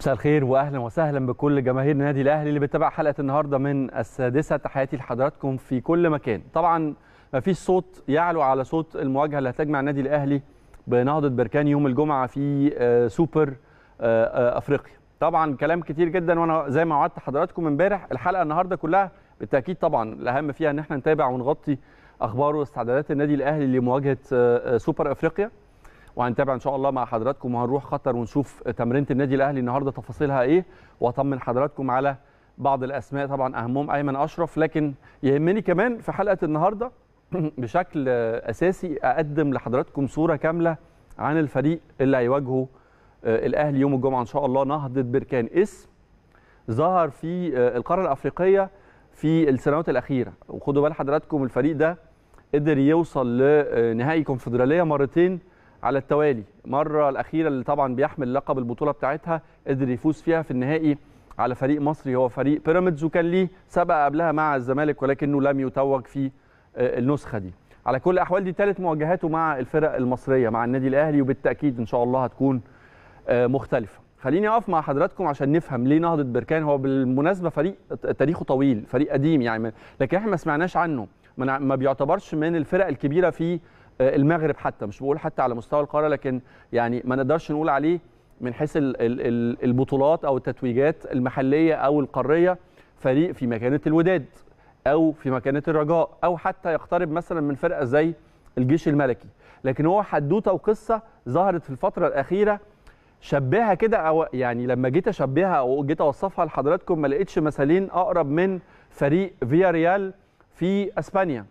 مساء الخير واهلا وسهلا بكل جماهير النادي الاهلي اللي بتتابع حلقه النهارده من السادسه تحياتي لحضراتكم في كل مكان طبعا ما فيش صوت يعلو على صوت المواجهه اللي هتجمع النادي الاهلي بنهضه بركان يوم الجمعه في آه، سوبر آه، آه، افريقيا طبعا كلام كتير جدا وانا زي ما وعدت حضراتكم امبارح الحلقه النهارده كلها بالتاكيد طبعا الاهم فيها ان احنا نتابع ونغطي اخبار واستعدادات النادي الاهلي لمواجهه آه، آه، سوبر افريقيا وهنتابع ان شاء الله مع حضراتكم وهنروح قطر ونشوف تمرينه النادي الاهلي النهارده تفاصيلها ايه واطمن حضراتكم على بعض الاسماء طبعا اهمهم ايمن اشرف لكن يهمني كمان في حلقه النهارده بشكل اساسي اقدم لحضراتكم صوره كامله عن الفريق اللي هيواجهه آه، الاهلي يوم الجمعه ان شاء الله نهضه بركان اسم ظهر في آه، القاره الافريقيه في السنوات الاخيره وخدوا بال حضراتكم الفريق ده قدر يوصل لنهائي كونفدراليه مرتين على التوالي مره الاخيره اللي طبعا بيحمل لقب البطوله بتاعتها قدر يفوز فيها في النهائي على فريق مصري هو فريق بيراميدز وكان ليه سبق قبلها مع الزمالك ولكنه لم يتوج في آه، النسخه دي على كل الاحوال دي ثالث مواجهاته مع الفرق المصريه مع النادي الاهلي وبالتاكيد ان شاء الله هتكون آه، مختلفه خليني اقف مع حضراتكم عشان نفهم ليه نهضه بركان هو بالمناسبه فريق تاريخه طويل فريق قديم يعني لكن احنا ما سمعناش عنه ما نع- ما بيعتبرش من الفرق الكبيره في آه، المغرب حتى مش بقول حتى على مستوى القاره لكن يعني ما نقدرش نقول عليه من حيث ال- ال- ال- البطولات او التتويجات المحليه او القاريه فريق في مكانه الوداد او في مكانه الرجاء او حتى يقترب مثلا من فرقه زي الجيش الملكي لكن هو حدوته وقصه ظهرت في الفتره الاخيره شبهها كده او يعني لما جيت اشبهها او جيت اوصفها لحضراتكم ما لقيتش مثالين اقرب من فريق فيا ريال في اسبانيا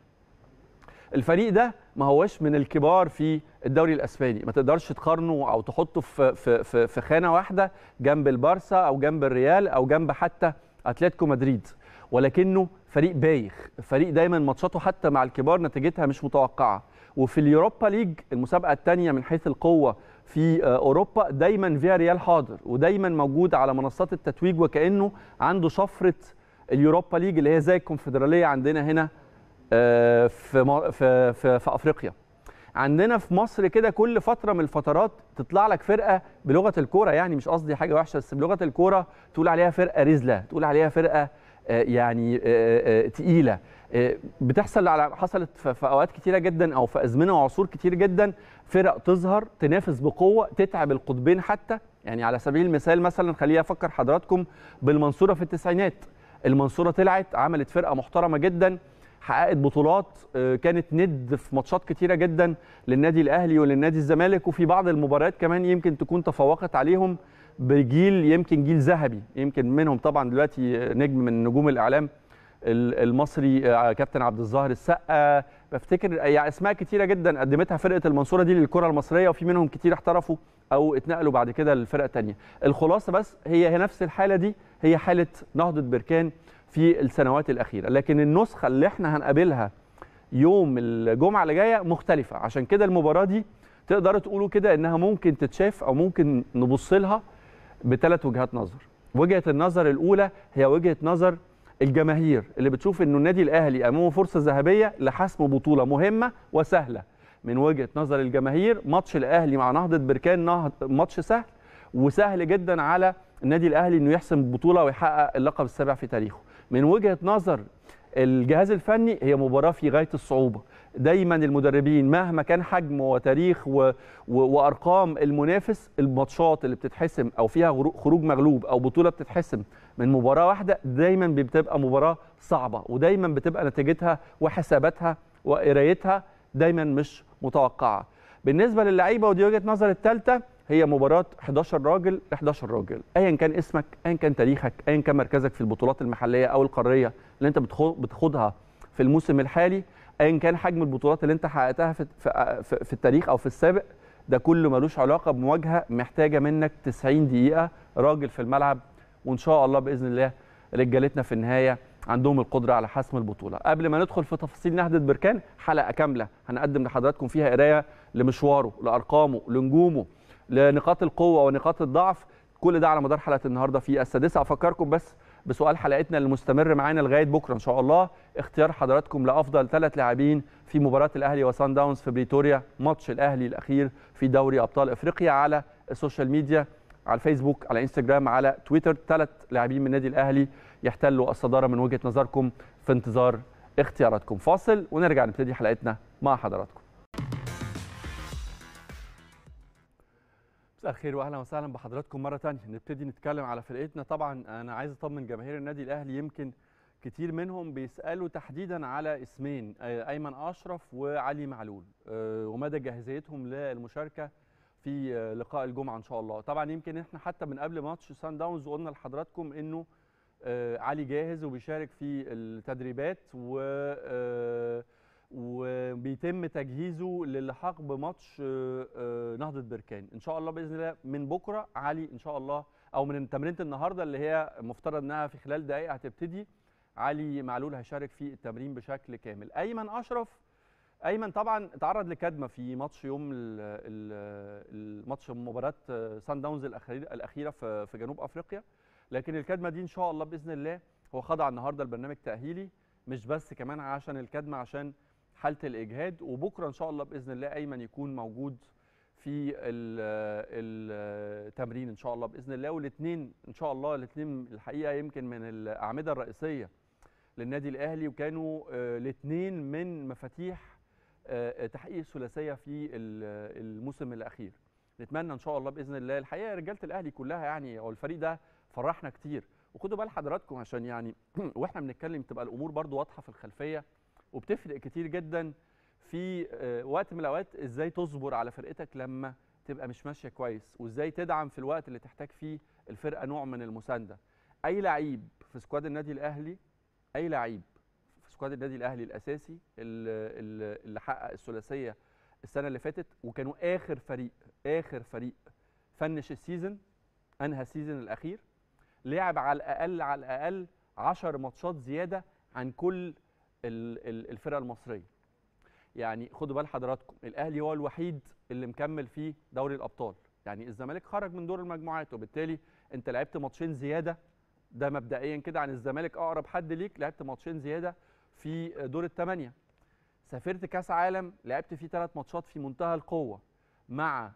الفريق ده ما هوش من الكبار في الدوري الاسباني ما تقدرش تقارنه او تحطه في في في, في خانه واحده جنب البارسا او جنب الريال او جنب حتى اتلتيكو مدريد ولكنه فريق بايخ فريق دايما ماتشاته حتى مع الكبار نتيجتها مش متوقعه وفي اليوروبا ليج المسابقه الثانيه من حيث القوه في آه، اوروبا دايما فيا ريال حاضر ودايما موجود على منصات التتويج وكانه عنده شفره اليوروبا ليج اللي هي زي الكونفدراليه عندنا هنا آه، في م- في في, في افريقيا عندنا في مصر كده كل فتره من الفترات تطلع لك فرقه بلغه الكوره يعني مش قصدي حاجه وحشه بس بلغه الكوره تقول عليها فرقه رزله تقول عليها فرقه آه، يعني آه، آه، تقيله آه، بتحصل على حصلت في في اوقات كتيره جدا او في ازمنه وعصور كتير جدا فرق تظهر تنافس بقوه تتعب القطبين حتى يعني على سبيل المثال مثلا خليني افكر حضراتكم بالمنصوره في التسعينات المنصوره طلعت عملت فرقه محترمه جدا حققت بطولات آه، كانت ند في ماتشات كتيره جدا للنادي الاهلي وللنادي الزمالك وفي بعض المباريات كمان يمكن تكون تفوقت عليهم بجيل يمكن جيل ذهبي يمكن منهم طبعا دلوقتي نجم من نجوم الاعلام ال- المصري آه، كابتن عبد الظاهر السقا بفتكر يعني اسماء كتيره جدا قدمتها فرقه المنصوره دي للكره المصريه وفي منهم كتير احترفوا او اتنقلوا بعد كده للفرقه الثانيه الخلاصه بس هي هي نفس الحاله دي هي حاله نهضه بركان في السنوات الاخيره لكن النسخه اللي احنا هنقابلها يوم الجمعه اللي جايه مختلفه عشان كده المباراه دي تقدروا تقولوا كده انها ممكن تتشاف او ممكن نبص لها بثلاث وجهات نظر وجهه النظر الاولى هي وجهه نظر الجماهير اللي بتشوف انه النادي الاهلي امامه فرصه ذهبيه لحسم بطوله مهمه وسهله من وجهه نظر الجماهير ماتش الاهلي مع نهضه بركان نهض ماتش سهل وسهل جدا على النادي الاهلي انه يحسم البطوله ويحقق اللقب السابع في تاريخه من وجهه نظر الجهاز الفني هي مباراه في غايه الصعوبه دايما المدربين مهما كان حجم وتاريخ و... و... وارقام المنافس الماتشات اللي بتتحسم او فيها غرو- خروج مغلوب او بطوله بتتحسم من مباراه واحده دايما بتبقى مباراه صعبه ودايما بتبقى نتيجتها وحساباتها وقرايتها دايما مش متوقعه بالنسبه للعيبه ودي وجهه نظر الثالثه هي مباراه 11 راجل ل 11 راجل ايا كان اسمك ايا كان تاريخك ايا كان مركزك في البطولات المحليه او القاريه اللي انت بتخو- بتاخدها في الموسم الحالي ايا كان حجم البطولات اللي انت حققتها في في, في, في التاريخ او في السابق ده كله ملوش علاقه بمواجهه محتاجه منك 90 دقيقه راجل في الملعب وان شاء الله باذن الله رجالتنا في النهايه عندهم القدره على حسم البطوله قبل ما ندخل في تفاصيل نهضه بركان حلقه كامله هنقدم لحضراتكم فيها قرايه لمشواره لارقامه لنجومه لنقاط القوه ونقاط الضعف كل ده على مدار حلقه النهارده في السادسه افكركم بس بسؤال حلقتنا المستمر معانا لغايه بكره ان شاء الله اختيار حضراتكم لافضل ثلاث لاعبين في مباراه الاهلي وسان داونز في بريتوريا ماتش الاهلي الاخير في دوري ابطال افريقيا على السوشيال ميديا على الفيسبوك على انستجرام على تويتر ثلاث لاعبين من النادي الاهلي يحتلوا الصداره من وجهه نظركم في انتظار اختياراتكم فاصل ونرجع نبتدي حلقتنا مع حضراتكم مساء الخير واهلا وسهلا بحضراتكم مره ثانيه نبتدي نتكلم على فرقتنا طبعا انا عايز اطمن جماهير النادي الاهلي يمكن كتير منهم بيسالوا تحديدا على اسمين ايمن اشرف وعلي معلول ومدى جاهزيتهم للمشاركه في لقاء الجمعه ان شاء الله طبعا يمكن احنا حتى من قبل ماتش سان داونز قلنا لحضراتكم انه علي جاهز وبيشارك في التدريبات و وبيتم تجهيزه للحاق بماتش نهضه بركان ان شاء الله باذن الله من بكره علي ان شاء الله او من تمرينه النهارده اللي هي مفترض انها في خلال دقائق هتبتدي علي معلول هيشارك في التمرين بشكل كامل ايمن اشرف ايمن طبعا تعرض لكدمه في ماتش يوم الماتش مباراه سان داونز الاخيره في جنوب افريقيا لكن الكدمه دي ان شاء الله باذن الله هو خضع النهارده لبرنامج تاهيلي مش بس كمان عشان الكدمه عشان حاله الاجهاد وبكره ان شاء الله باذن الله ايمن يكون موجود في التمرين ان شاء الله باذن الله والاثنين ان شاء الله الاثنين الحقيقه يمكن من الاعمده الرئيسيه للنادي الاهلي وكانوا الاثنين من مفاتيح تحقيق الثلاثيه في الموسم الاخير نتمنى ان شاء الله باذن الله الحقيقه رجاله الاهلي كلها يعني او الفريق ده فرحنا كتير وخدوا بال حضراتكم عشان يعني واحنا بنتكلم تبقى الامور برضو واضحه في الخلفيه وبتفرق كتير جدا في وقت من الاوقات ازاي تصبر على فرقتك لما تبقى مش ماشيه كويس وازاي تدعم في الوقت اللي تحتاج فيه الفرقه نوع من المسانده اي لعيب في سكواد النادي الاهلي اي لعيب في سكواد النادي الاهلي الاساسي اللي, اللي حقق الثلاثيه السنه اللي فاتت وكانوا اخر فريق اخر فريق فنش السيزون انهى السيزون الاخير لعب على الاقل على الاقل 10 ماتشات زياده عن كل الفرق المصريه يعني خدوا بال حضراتكم الاهلي هو الوحيد اللي مكمل في دوري الابطال يعني الزمالك خرج من دور المجموعات وبالتالي انت لعبت ماتشين زياده ده مبدئيا كده عن الزمالك اقرب حد ليك لعبت ماتشين زياده في دور الثمانيه سافرت كاس عالم لعبت فيه ثلاث ماتشات في منتهى القوه مع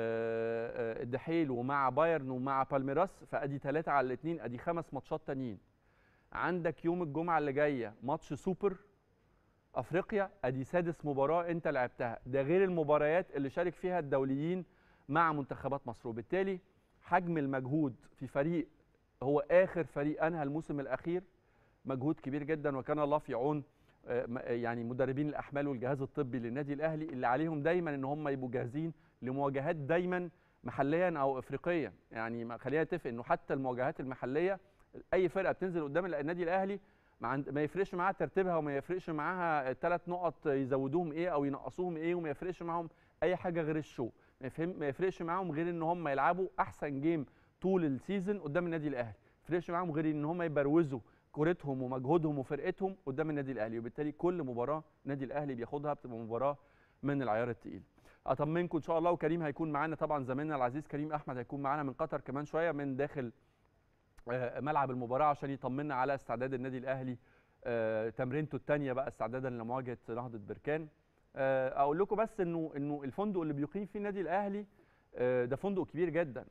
الدحيل ومع بايرن ومع بالميراس فادي ثلاثه على الاثنين ادي خمس ماتشات تانيين عندك يوم الجمعه اللي جايه ماتش سوبر افريقيا ادي سادس مباراه انت لعبتها ده غير المباريات اللي شارك فيها الدوليين مع منتخبات مصر وبالتالي حجم المجهود في فريق هو اخر فريق انهى الموسم الاخير مجهود كبير جدا وكان الله في عون يعني مدربين الاحمال والجهاز الطبي للنادي الاهلي اللي عليهم دايما ان هم يبقوا جاهزين لمواجهات دايما محليا او افريقيا يعني خلينا نتفق انه حتى المواجهات المحليه اي فرقه بتنزل قدام النادي الاهلي ما يفرقش معاها ترتيبها وما يفرقش معاها الثلاث نقط يزودوهم ايه او ينقصوهم ايه وما يفرقش معاهم اي حاجه غير الشو ما يفرقش معاهم غير ان هم يلعبوا احسن جيم طول السيزون قدام النادي الاهلي ما يفرقش معاهم غير ان هم يبروزوا كورتهم ومجهودهم وفرقتهم قدام النادي الاهلي وبالتالي كل مباراه النادي الاهلي بياخدها بتبقى مباراه من العيار الثقيل اطمنكم ان شاء الله وكريم هيكون معانا طبعا زميلنا العزيز كريم احمد هيكون معانا من قطر كمان شويه من داخل ملعب المباراه عشان يطمنا على استعداد النادي الاهلي تمرينته الثانيه بقى استعدادا لمواجهه نهضه بركان اقول لكم بس انه انه الفندق اللي بيقيم فيه النادي الاهلي ده فندق كبير جدا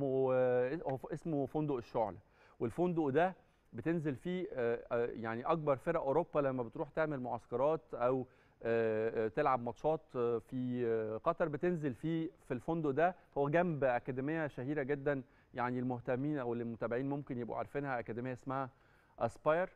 اسمه فندق الشعله والفندق ده بتنزل فيه يعني اكبر فرق اوروبا لما بتروح تعمل معسكرات او تلعب ماتشات في قطر بتنزل فيه في الفندق ده هو جنب اكاديميه شهيره جدا يعني المهتمين او المتابعين ممكن يبقوا عارفينها اكاديميه اسمها اسباير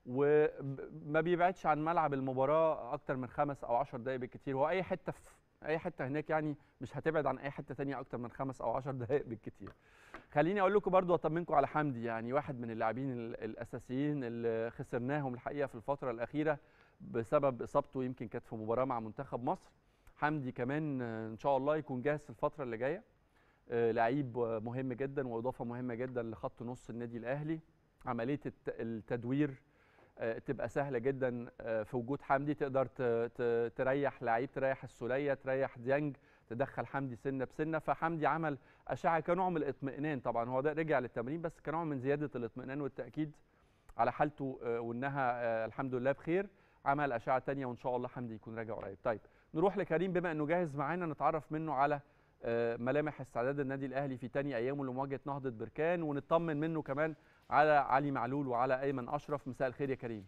وما بيبعدش عن ملعب المباراه اكتر من خمس او 10 دقائق بالكثير هو اي حته في اي حته هناك يعني مش هتبعد عن اي حته ثانيه اكتر من خمس او 10 دقائق بالكثير خليني اقول لكم برضو واطمنكم على حمدي يعني واحد من اللاعبين الاساسيين اللي خسرناهم الحقيقه في الفتره الاخيره بسبب اصابته يمكن كانت في مباراه مع منتخب مصر حمدي كمان ان شاء الله يكون جاهز في الفتره اللي جايه لعيب مهم جدا واضافه مهمه جدا لخط نص النادي الاهلي عمليه التدوير تبقى سهله جدا في وجود حمدي تقدر تريح لعيب تريح السوليه تريح ديانج تدخل حمدي سنه بسنه فحمدي عمل اشعه كنوع من الاطمئنان طبعا هو ده رجع للتمرين بس كنوع من زياده الاطمئنان والتاكيد على حالته وانها الحمد لله بخير عمل اشعه ثانيه وان شاء الله حمدي يكون راجع قريب طيب نروح لكريم بما انه جاهز معانا نتعرف منه على آه، ملامح استعداد النادي الاهلي في تاني ايامه لمواجهه نهضه بركان ونطمن منه كمان على علي معلول وعلى ايمن اشرف مساء الخير يا كريم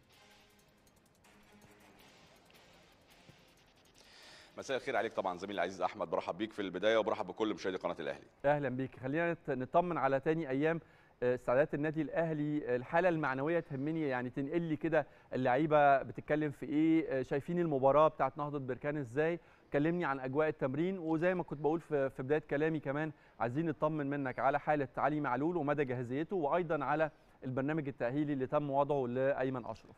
مساء الخير عليك طبعا زميلي العزيز احمد برحب بيك في البدايه وبرحب بكل مشاهدي قناه الاهلي اهلا بيك خلينا نت- نطمن على تاني ايام آه، استعدادات النادي الاهلي الحاله المعنويه تهمني يعني تنقل لي كده اللعيبه بتتكلم في ايه آه، شايفين المباراه بتاعت نهضه بركان ازاي كلمني عن اجواء التمرين وزي ما كنت بقول في في بدايه كلامي كمان عايزين نطمن منك على حاله علي معلول ومدى جاهزيته وايضا على البرنامج التاهيلي اللي تم وضعه لايمن اشرف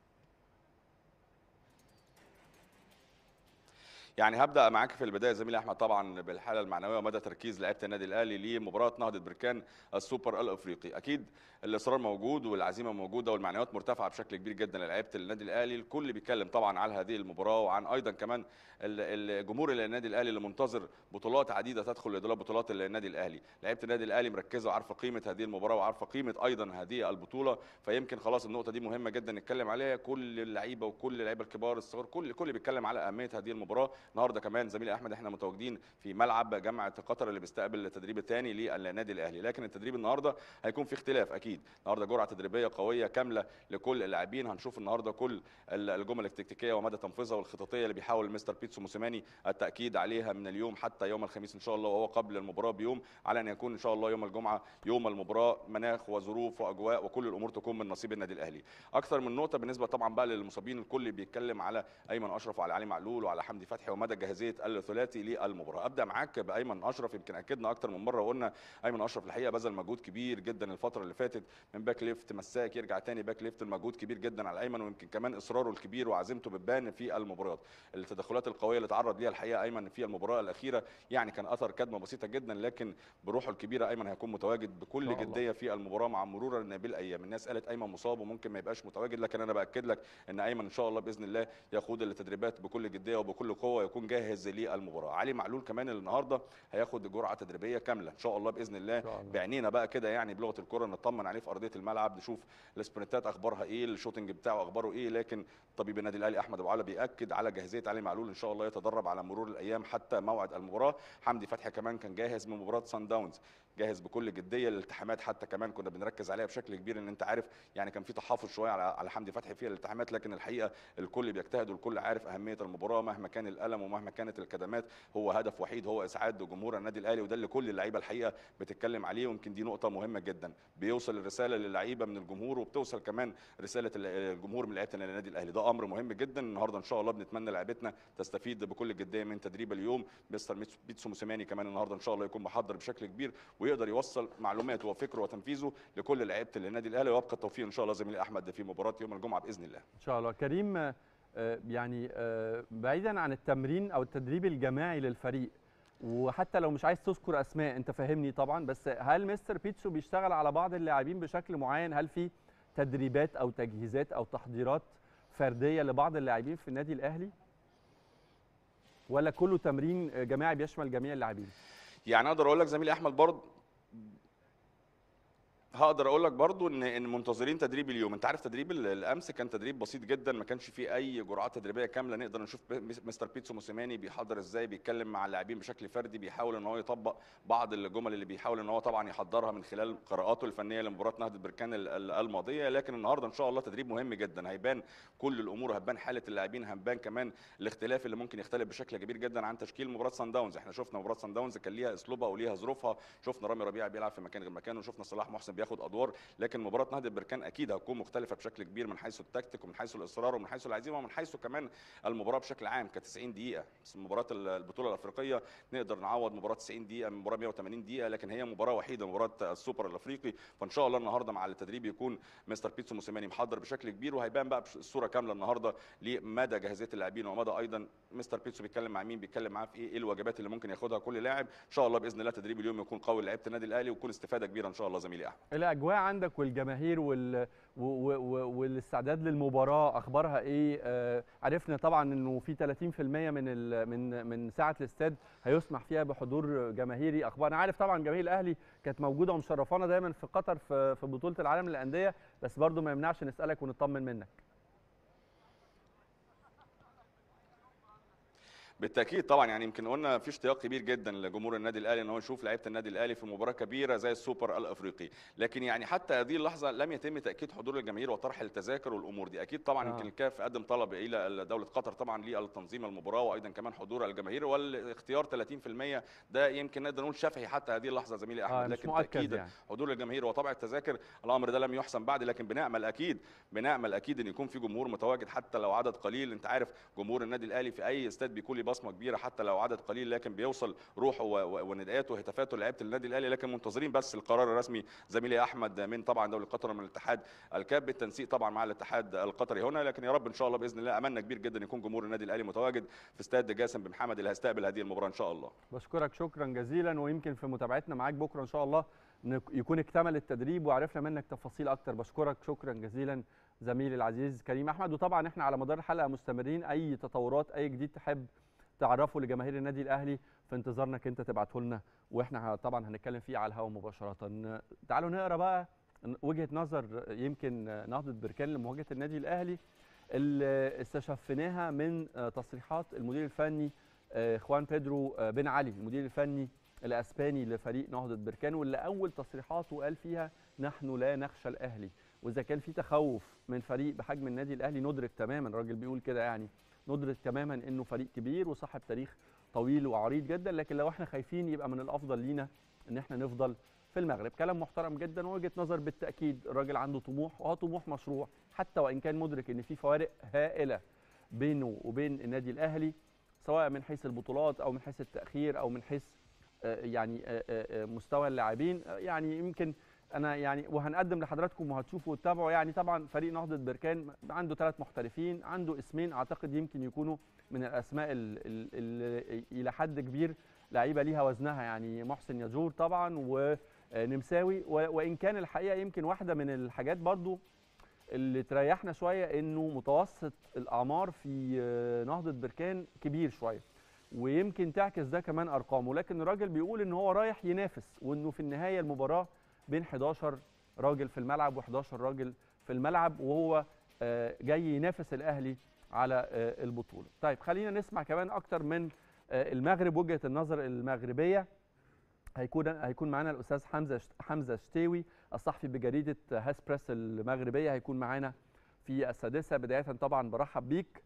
يعني هبدا معاك في البدايه زميلي احمد طبعا بالحاله المعنويه ومدى تركيز لعيبه النادي الاهلي لمباراه نهضه بركان السوبر الافريقي اكيد الاصرار موجود والعزيمه موجوده والمعنويات مرتفعه بشكل كبير جدا لعيبه النادي الاهلي الكل بيتكلم طبعا على هذه المباراه وعن ايضا كمان ال- الجمهور النادي الاهلي اللي منتظر بطولات عديده تدخل لدولاب بطولات النادي الاهلي لعيبه النادي الاهلي مركزه وعارفه قيمه هذه المباراه وعارفه قيمه ايضا هذه البطوله فيمكن خلاص النقطه دي مهمه جدا نتكلم عليها كل اللعيبه وكل اللعيبه الكبار الصغار كل كل بيتكلم على اهميه هذه المباراه النهارده كمان زميلي احمد احنا متواجدين في ملعب جامعه قطر اللي بيستقبل التدريب الثاني للنادي الاهلي لكن التدريب النهارده هيكون في اختلاف اكيد النهارده جرعه تدريبيه قويه كامله لكل اللاعبين هنشوف النهارده كل ال- الجمل التكتيكيه ومدى تنفيذها والخططيه اللي بيحاول مستر بيتسو موسيماني التاكيد عليها من اليوم حتى يوم الخميس ان شاء الله وهو قبل المباراه بيوم على ان يكون ان شاء الله يوم الجمعه يوم المباراه مناخ وظروف واجواء وكل الامور تكون من نصيب النادي الاهلي اكثر من نقطه بالنسبه طبعا بقى للمصابين الكل بيتكلم على ايمن اشرف وعلى علي معلول وعلى حمدي فتحي ومدى جاهزيه الثلاثي للمباراه ابدا معاك بايمن اشرف يمكن اكدنا اكثر من مره وقلنا ايمن اشرف الحقيقه بذل مجهود كبير جدا الفتره اللي فاتت من باك ليفت مساك يرجع تاني باك ليفت المجهود كبير جدا على ايمن ويمكن كمان اصراره الكبير وعزيمته بتبان في المباريات التدخلات القويه اللي تعرض ليها الحقيقه ايمن في المباراه الاخيره يعني كان اثر كدمه بسيطه جدا لكن بروحه الكبيره ايمن هيكون متواجد بكل إن شاء الله. جديه في المباراه مع مرور بالايام الناس قالت ايمن مصاب وممكن ما يبقاش متواجد لكن انا باكد لك ان ايمن ان شاء الله باذن الله ياخد التدريبات بكل جديه وبكل قوه يكون جاهز للمباراه علي معلول كمان النهارده هياخد جرعه تدريبيه كامله ان شاء الله باذن الله, إن شاء الله. بعينينا بقى كده يعني بلغه الكره نطمن عليه في ارضيه الملعب نشوف السبرنتات اخبارها ايه الشوتنج بتاعه اخباره ايه لكن طبيب النادي الاهلي احمد ابو علا بياكد على جاهزيه علي معلول ان شاء الله يتدرب على مرور الايام حتى موعد المباراه حمدي فتحي كمان كان جاهز من مباراه سان داونز جاهز بكل جديه الالتحامات حتى كمان كنا بنركز عليها بشكل كبير ان انت عارف يعني كان في تحفظ شويه على على حمدي فتحي في الالتحامات لكن الحقيقه الكل بيجتهد والكل عارف اهميه المباراه مهما كان الالم ومهما كانت الكدمات هو هدف وحيد هو اسعاد جمهور النادي الاهلي وده اللي كل اللعيبه الحقيقه بتتكلم عليه ويمكن دي نقطه مهمه جدا بيوصل الرساله للعيبه من الجمهور وبتوصل كمان رساله ال- الجمهور من لعيبه النادي الاهلي ده امر مهم جدا النهارده ان شاء الله بنتمنى لعيبتنا تستفيد بكل جديه من تدريب اليوم مستر ميتسو- بيتسو موسيماني كمان النهارده ان شاء الله يكون محضر بشكل كبير ويقدر يوصل معلوماته وفكره وتنفيذه لكل لعيبه النادي الاهلي ويبقى التوفيق ان شاء الله زميلي احمد في مباراه يوم الجمعه باذن الله ان شاء الله كريم آه، يعني آه، بعيدا عن التمرين او التدريب الجماعي للفريق وحتى لو مش عايز تذكر اسماء انت فاهمني طبعا بس هل مستر بيتسو بيشتغل على بعض اللاعبين بشكل معين هل في تدريبات او تجهيزات او تحضيرات فرديه لبعض اللاعبين في النادي الاهلي ولا كله تمرين آه، جماعي بيشمل جميع اللاعبين يعني اقدر اقول لك زميلي احمد برضه هقدر اقول لك برضو ان ان منتظرين تدريب اليوم انت عارف تدريب ال- الامس كان تدريب بسيط جدا ما كانش فيه اي جرعات تدريبيه كامله نقدر نشوف ب- مستر بيتسو موسيماني بيحضر ازاي بيتكلم مع اللاعبين بشكل فردي بيحاول ان هو يطبق بعض الجمل اللي بيحاول ان هو طبعا يحضرها من خلال قراءاته الفنيه لمباراه نهضه بركان ال- ال- الماضيه لكن النهارده ان شاء الله تدريب مهم جدا هيبان كل الامور هتبان حاله اللاعبين هتبان كمان الاختلاف اللي ممكن يختلف بشكل كبير جدا عن تشكيل مباراه سان داونز احنا شفنا مباراه سان داونز كان ليها اسلوبها وليها ظروفها شفنا رامي ربيعه بيلعب في مكان غير مكانه وشفنا صلاح محسن بياخد ادوار لكن مباراه نهضه بركان اكيد هتكون مختلفه بشكل كبير من حيث التكتيك ومن حيث الاصرار ومن حيث العزيمه ومن حيث كمان المباراه بشكل عام ك 90 دقيقه بس مباراه البطوله الافريقيه نقدر نعوض مباراه 90 دقيقه من مباراه 180 دقيقه لكن هي مباراه وحيده مباراه السوبر الافريقي فان شاء الله النهارده مع التدريب يكون مستر بيتسو موسيماني محضر بشكل كبير وهيبان بقى بش- الصوره كامله النهارده لمدى جاهزيه اللاعبين ومدى ايضا مستر بيتسو بيتكلم مع مين بيتكلم معاه في ايه ايه الواجبات اللي ممكن ياخدها كل لاعب ان شاء الله باذن الله تدريب اليوم يكون قوي لعيبه النادي الاهلي ويكون استفاده كبيره ان شاء الله زميلي احمد الاجواء عندك والجماهير وال... و... و... و... والاستعداد للمباراه اخبارها ايه آه عرفنا طبعا انه في 30% من ال... من من ساعه الاستاد هيسمح فيها بحضور جماهيري اخبار انا عارف طبعا جماهير الاهلي كانت موجوده ومشرفانا دايما في قطر في في بطوله العالم للانديه بس برضو ما يمنعش نسالك ونطمن منك بالتاكيد طبعا يعني يمكن قلنا في اشتياق كبير جدا لجمهور النادي الاهلي ان هو يشوف لعيبه النادي الاهلي في مباراه كبيره زي السوبر الافريقي لكن يعني حتى هذه اللحظه لم يتم تاكيد حضور الجماهير وطرح التذاكر والامور دي اكيد طبعا آه. يمكن الكاف قدم طلب الى دوله قطر طبعا للتنظيم المباراه وايضا كمان حضور الجماهير والاختيار 30% ده يمكن نقدر نقول شفهي حتى هذه اللحظه زميلي احمد آه مش لكن مؤكد تاكيدا يعني. حضور الجماهير وطبع التذاكر الامر ده لم يحسم بعد لكن بنامل اكيد بنامل اكيد ان يكون في جمهور متواجد حتى لو عدد قليل انت عارف جمهور النادي الاهلي في اي استاد بيكون له بصمه كبيره حتى لو عدد قليل لكن بيوصل روحه و- و- ونداءاته وهتافاته لعيبه النادي الاهلي لكن منتظرين بس القرار الرسمي زميلي احمد من طبعا دوله قطر من الاتحاد الكاب بالتنسيق طبعا مع الاتحاد القطري هنا لكن يا رب ان شاء الله باذن الله املنا كبير جدا يكون جمهور النادي الاهلي متواجد في استاد جاسم بن محمد اللي هيستقبل هذه المباراه ان شاء الله بشكرك شكرا جزيلا ويمكن في متابعتنا معاك بكره ان شاء الله نك- يكون اكتمل التدريب وعرفنا منك تفاصيل اكتر بشكرك شكرا جزيلا زميلي العزيز كريم احمد وطبعا احنا على مدار الحلقه مستمرين اي تطورات اي جديد تحب تعرفه لجماهير النادي الاهلي في انتظارك انت تبعته لنا واحنا ه- طبعا هنتكلم فيه على الهواء مباشره تعالوا نقرا بقى وجهه نظر يمكن نهضه بركان لمواجهه النادي الاهلي اللي استشفيناها من تصريحات المدير الفني آه، خوان بيدرو آه، بن علي المدير الفني الاسباني لفريق نهضه بركان واللي اول تصريحاته قال فيها نحن لا نخشى الاهلي واذا كان في تخوف من فريق بحجم النادي الاهلي ندرك تماما الراجل بيقول كده يعني ندرك تماما انه فريق كبير وصاحب تاريخ طويل وعريض جدا لكن لو احنا خايفين يبقى من الافضل لينا ان احنا نفضل في المغرب كلام محترم جدا ووجهه نظر بالتاكيد الراجل عنده طموح وهو طموح مشروع حتى وان كان مدرك ان في فوارق هائله بينه وبين النادي الاهلي سواء من حيث البطولات او من حيث التاخير او من حيث آه، يعني آه، آه، آه، مستوى اللاعبين آه، يعني يمكن انا يعني وهنقدم لحضراتكم وهتشوفوا وتتابعوا يعني طبعا فريق نهضه بركان عنده ثلاث محترفين عنده اسمين اعتقد يمكن يكونوا من الاسماء اللي الى حد كبير لعيبه ليها وزنها يعني محسن ياجور طبعا ونمساوي و- وان كان الحقيقه يمكن واحده من الحاجات برضو اللي تريحنا شويه انه متوسط الاعمار في آه، نهضه بركان كبير شويه ويمكن تعكس ده كمان ارقامه لكن الراجل بيقول ان هو رايح ينافس وانه في النهايه المباراه بين 11 راجل في الملعب و11 راجل في الملعب وهو آه، جاي ينافس الاهلي على آه، البطوله طيب خلينا نسمع كمان اكتر من آه، المغرب وجهه النظر المغربيه هيكون هيكون معانا الاستاذ حمزه حمزه شتاوي الصحفي بجريده هاس بريس المغربيه هيكون معانا في السادسه بدايه طبعا برحب بيك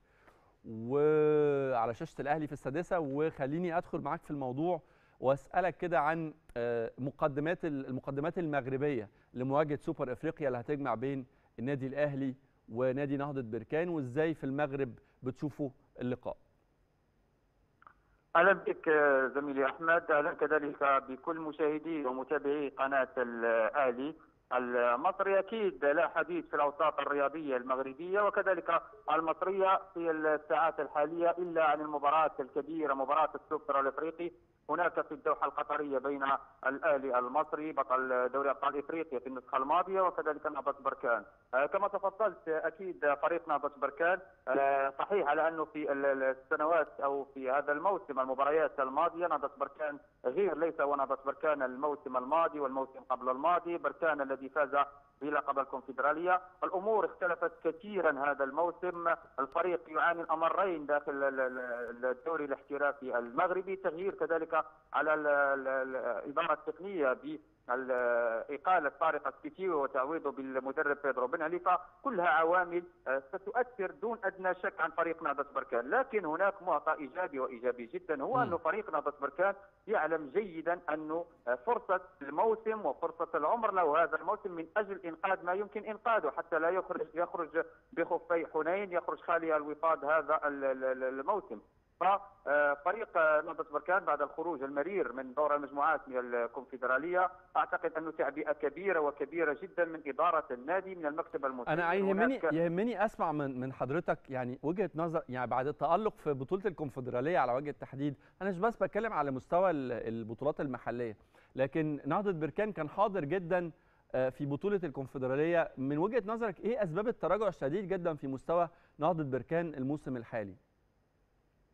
وعلى شاشه الاهلي في السادسه وخليني ادخل معاك في الموضوع واسالك كده عن آه، مقدمات المقدمات المغربيه لمواجهه سوبر افريقيا اللي هتجمع بين النادي الاهلي ونادي نهضه بركان وازاي في المغرب بتشوفوا اللقاء اهلا بك زميلي احمد اهلا كذلك بكل مشاهدي ومتابعي قناه الاهلي المصري اكيد لا حديث في الاوساط الرياضيه المغربيه وكذلك المصريه في الساعات الحاليه الا عن المباراه الكبيره مباراه السوبر الافريقي هناك في الدوحه القطريه بين الاهلي المصري بطل دوري ابطال افريقيا في النسخه الماضيه وكذلك نهضه بركان آه، كما تفضلت اكيد فريق نهضه بركان آه، صحيح على انه في ال- ال- السنوات او في هذا الموسم المباريات الماضيه نهضه بركان غير ليس هو نهضه بركان الموسم الماضي والموسم قبل الماضي بركان الذي فاز بلقب الكونفدراليه الامور اختلفت كثيرا هذا الموسم الفريق يعاني الامرين داخل ال- ال- الدوري الاحترافي المغربي تغيير كذلك على ال- ال- ال- الاداره التقنيه ب إقالة طارق السكيتيو وتعويضه بالمدرب بيدرو بن عليفة كلها عوامل آه، ستؤثر دون أدنى شك عن فريق نهضة بركان لكن هناك معطى إيجابي وإيجابي جدا هو مم. أن فريق نهضة بركان يعلم جيدا أنه آه، فرصة الموسم وفرصة العمر له هذا الموسم من أجل إنقاذ ما يمكن إنقاذه حتى لا يخرج يخرج بخفي حنين يخرج خالي الوفاض هذا ال- ال- ال- الموسم ففريق نهضة بركان بعد الخروج المرير من دور المجموعات من الكونفدرالية أعتقد أنه تعبئة كبيرة وكبيرة جدا من إدارة النادي من المكتب المسؤول انا يهمني هناك- يهمني اسمع من من حضرتك يعني وجهه نظر يعني بعد التالق في بطوله الكونفدراليه على وجه التحديد انا مش بس بتكلم على مستوى ال- البطولات المحليه لكن نهضه بركان كان حاضر جدا آه، في بطوله الكونفدراليه من وجهه نظرك ايه اسباب التراجع الشديد جدا في مستوى نهضه بركان الموسم الحالي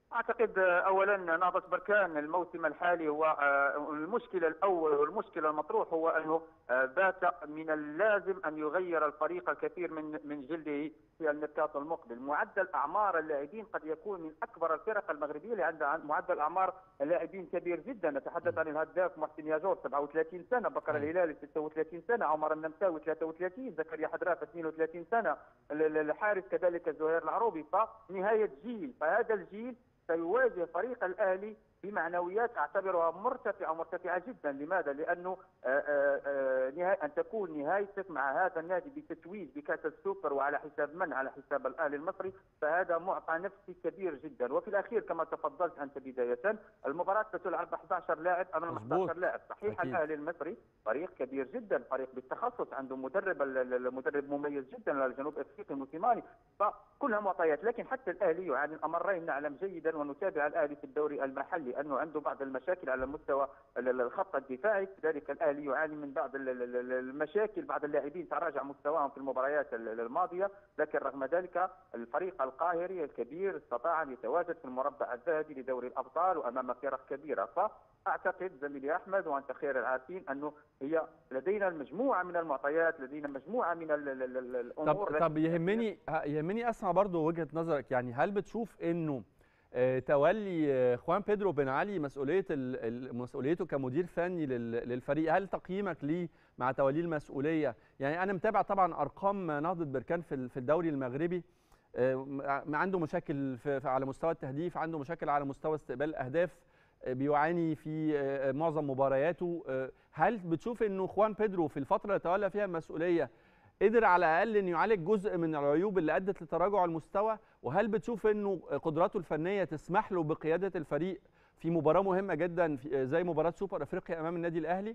اعتقد اولا نهضه بركان الموسم الحالي هو المشكله الاول والمشكله المطروح هو انه بات من اللازم ان يغير الفريق الكثير من من جلده في الميركاتو المقبل، معدل اعمار اللاعبين قد يكون من اكبر الفرق المغربيه اللي عندها معدل اعمار اللاعبين كبير جدا، نتحدث عن الهداف محسن ياجور 37 سنه، بكر الهلالي 36 سنه، عمر النمساوي 33 زكريا حدراف 32 سنه، الحارس كذلك زهير العروبي فنهايه جيل، فهذا الجيل سيواجه فريق الاهلي بمعنويات اعتبرها مرتفعه مرتفعه جدا، لماذا؟ لانه آآ آآ ان تكون نهايتك مع هذا النادي بتتويج بكاس السوبر وعلى حساب من؟ على حساب الاهلي المصري، فهذا معطى نفسي كبير جدا، وفي الاخير كما تفضلت انت بدايه، المباراه ستلعب ب 11 لاعب امام 11 لاعب، صحيح أكيد. الاهلي المصري فريق كبير جدا، فريق بالتخصص، عنده مدرب المدرب مميز جدا الجنوب افريقي موسيماني، فكلها معطيات، لكن حتى الاهلي يعاني الامرين نعلم جيدا ونتابع الاهلي في الدوري المحلي لانه عنده بعض المشاكل على مستوى الخط الدفاعي كذلك الاهلي يعاني من بعض المشاكل بعض اللاعبين تراجع مستواهم في المباريات الماضيه لكن رغم ذلك الفريق القاهري الكبير استطاع ان يتواجد في المربع الذهبي لدوري الابطال وامام فرق كبيره فاعتقد زميلي احمد وانت خير العارفين انه هي لدينا المجموعه من المعطيات لدينا مجموعه من الامور طب طب يهمني يهمني اسمع برضه وجهه نظرك يعني هل بتشوف انه تولي خوان بيدرو بن علي مسؤوليه مسؤوليته كمدير فني للفريق هل تقييمك ليه مع توليه المسؤوليه يعني انا متابع طبعا ارقام نهضه بركان في الدوري المغربي عنده مشاكل في على مستوى التهديف عنده مشاكل على مستوى استقبال الاهداف بيعاني في معظم مبارياته هل بتشوف انه خوان بيدرو في الفتره اللي تولى فيها المسؤوليه قدر على الاقل انه يعالج جزء من العيوب اللي ادت لتراجع المستوى وهل بتشوف انه قدراته الفنيه تسمح له بقياده الفريق في مباراه مهمه جدا زي مباراه سوبر افريقيا امام النادي الاهلي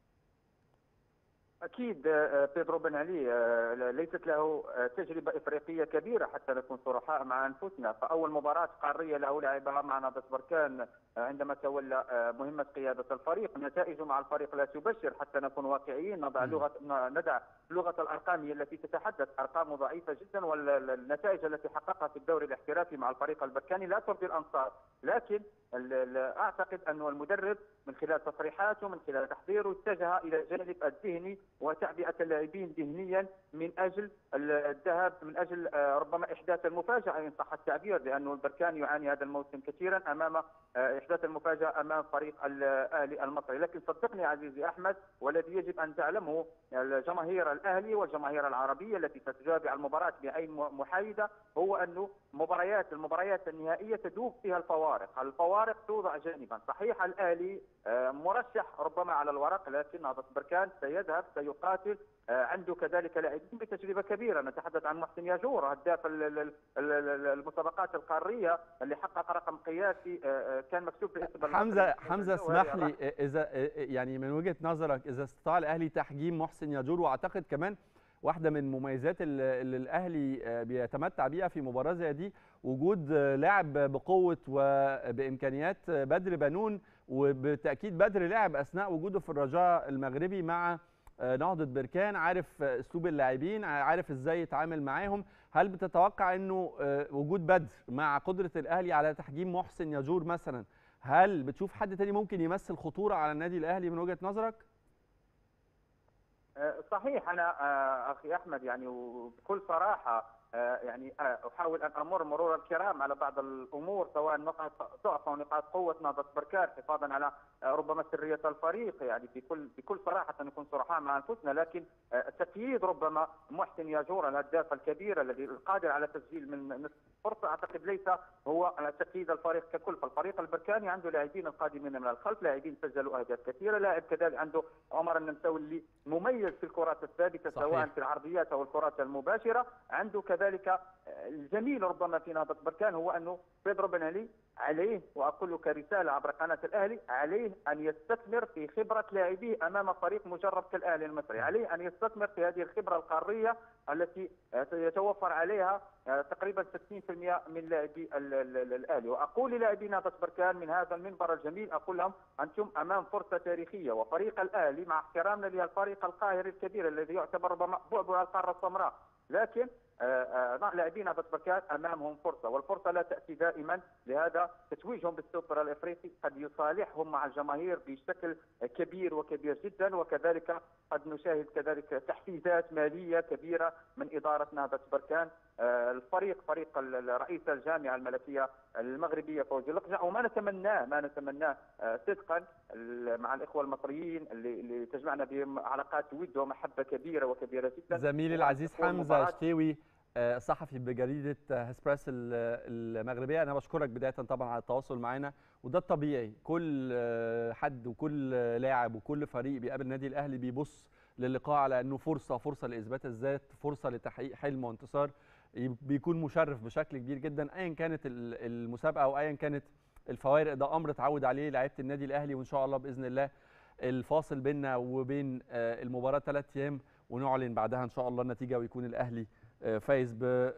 اكيد بيدرو بن علي ليست له تجربه افريقيه كبيره حتى نكون صرحاء مع انفسنا فاول مباراه قاريه له لعبها مع نهضه بركان عندما تولى مهمه قياده الفريق نتائجه مع الفريق لا تبشر حتى نكون واقعيين نضع لغه ندع لغه الارقام هي التي تتحدث ارقامه ضعيفه جدا والنتائج التي حققها في الدوري الاحترافي مع الفريق البركاني لا ترضي الانصار لكن اعتقد انه المدرب من خلال تصريحاته من خلال تحضيره اتجه الى الجانب الذهني وتعبئه اللاعبين ذهنيا من اجل الذهاب من اجل ربما احداث المفاجاه ان صح التعبير لانه البركان يعاني هذا الموسم كثيرا امام احداث المفاجاه امام فريق الاهلي المصري لكن صدقني عزيزي احمد والذي يجب ان تعلمه الجماهير الاهلي والجماهير العربيه التي ستتابع المباراه بعين محايده هو انه مباريات المباريات النهائيه تذوب فيها الفوارق، الفوارق توضع جانبا، صحيح الاهلي مرشح ربما على الورق لكن نهضه بركان سيذهب سيقاتل عنده كذلك لاعبين بتجربه كبيره نتحدث عن محسن ياجور هداف المسابقات القاريه اللي حقق رقم قياسي كان مكتوب باسم حمزه حمزه اسمح لي اذا يعني من وجهه نظرك اذا استطاع الاهلي تحجيم محسن ياجور واعتقد كمان واحده من مميزات اللي الاهلي بيتمتع بيها في مباراه زي دي وجود لاعب بقوه وبامكانيات بدر بنون وبالتاكيد بدر لعب اثناء وجوده في الرجاء المغربي مع نهضه بركان عارف اسلوب اللاعبين عارف ازاي يتعامل معاهم هل بتتوقع انه وجود بدر مع قدره الاهلي على تحجيم محسن ياجور مثلا هل بتشوف حد تاني ممكن يمثل خطوره على النادي الاهلي من وجهه نظرك صحيح انا اخي احمد يعني وبكل صراحه يعني احاول ان امر مرور الكرام على بعض الامور سواء نقاط ضعف او نقاط قوه نهضه بركان حفاظا على ربما سريه الفريق يعني بكل بكل صراحه نكون صرحاء مع انفسنا لكن تقييد ربما محسن ياجور الهداف الكبير الذي القادر على تسجيل من نصف فرصه اعتقد ليس هو تقييد الفريق ككل فالفريق البركاني عنده لاعبين القادمين من الخلف لاعبين سجلوا اهداف كثيره لاعب كذلك عنده عمر النمساوي اللي مميز في الكرات الثابته صحيح. سواء في العرضيات او الكرات المباشره عنده كذلك الجميل ربما في نهضه بركان هو انه بيدرو بن علي عليه واقول له كرساله عبر قناه الاهلي عليه ان يستثمر في خبره لاعبيه امام فريق مجرب كالاهلي المصري، عليه ان يستثمر في هذه الخبره القاريه التي يتوفر عليها تقريبا 60% من لاعبي الاهلي، واقول للاعبي نهضه بركان من هذا المنبر الجميل اقول لهم انتم امام فرصه تاريخيه وفريق الاهلي مع احترامنا للفريق القاهري الكبير الذي يعتبر ربما بعبع القاره السمراء، لكن لاعبين هذا بركان امامهم فرصه والفرصه لا تاتي دائما لهذا تتويجهم بالسوبر الافريقي قد يصالحهم مع الجماهير بشكل كبير وكبير جدا وكذلك قد نشاهد كذلك تحفيزات ماليه كبيره من اداره نهضه بركان الفريق فريق رئيس الجامعه الملكيه المغربيه فوزي اللقجع وما نتمناه ما نتمناه صدقا مع الاخوه المصريين اللي, اللي تجمعنا بهم علاقات ود ومحبه كبيره وكبيره جدا زميلي العزيز حمزه شتيوي صحفي بجريده هسبريس المغربيه انا بشكرك بدايه طبعا على التواصل معنا وده الطبيعي كل حد وكل لاعب وكل فريق بيقابل النادي الاهلي بيبص للقاء على انه فرصه فرصه لاثبات الذات فرصه لتحقيق حلم وانتصار بيكون مشرف بشكل كبير جدا ايا كانت المسابقه او ايا كانت الفوارق ده امر اتعود عليه لعيبه النادي الاهلي وان شاء الله باذن الله الفاصل بيننا وبين المباراه ثلاث ايام ونعلن بعدها ان شاء الله النتيجه ويكون الاهلي فايز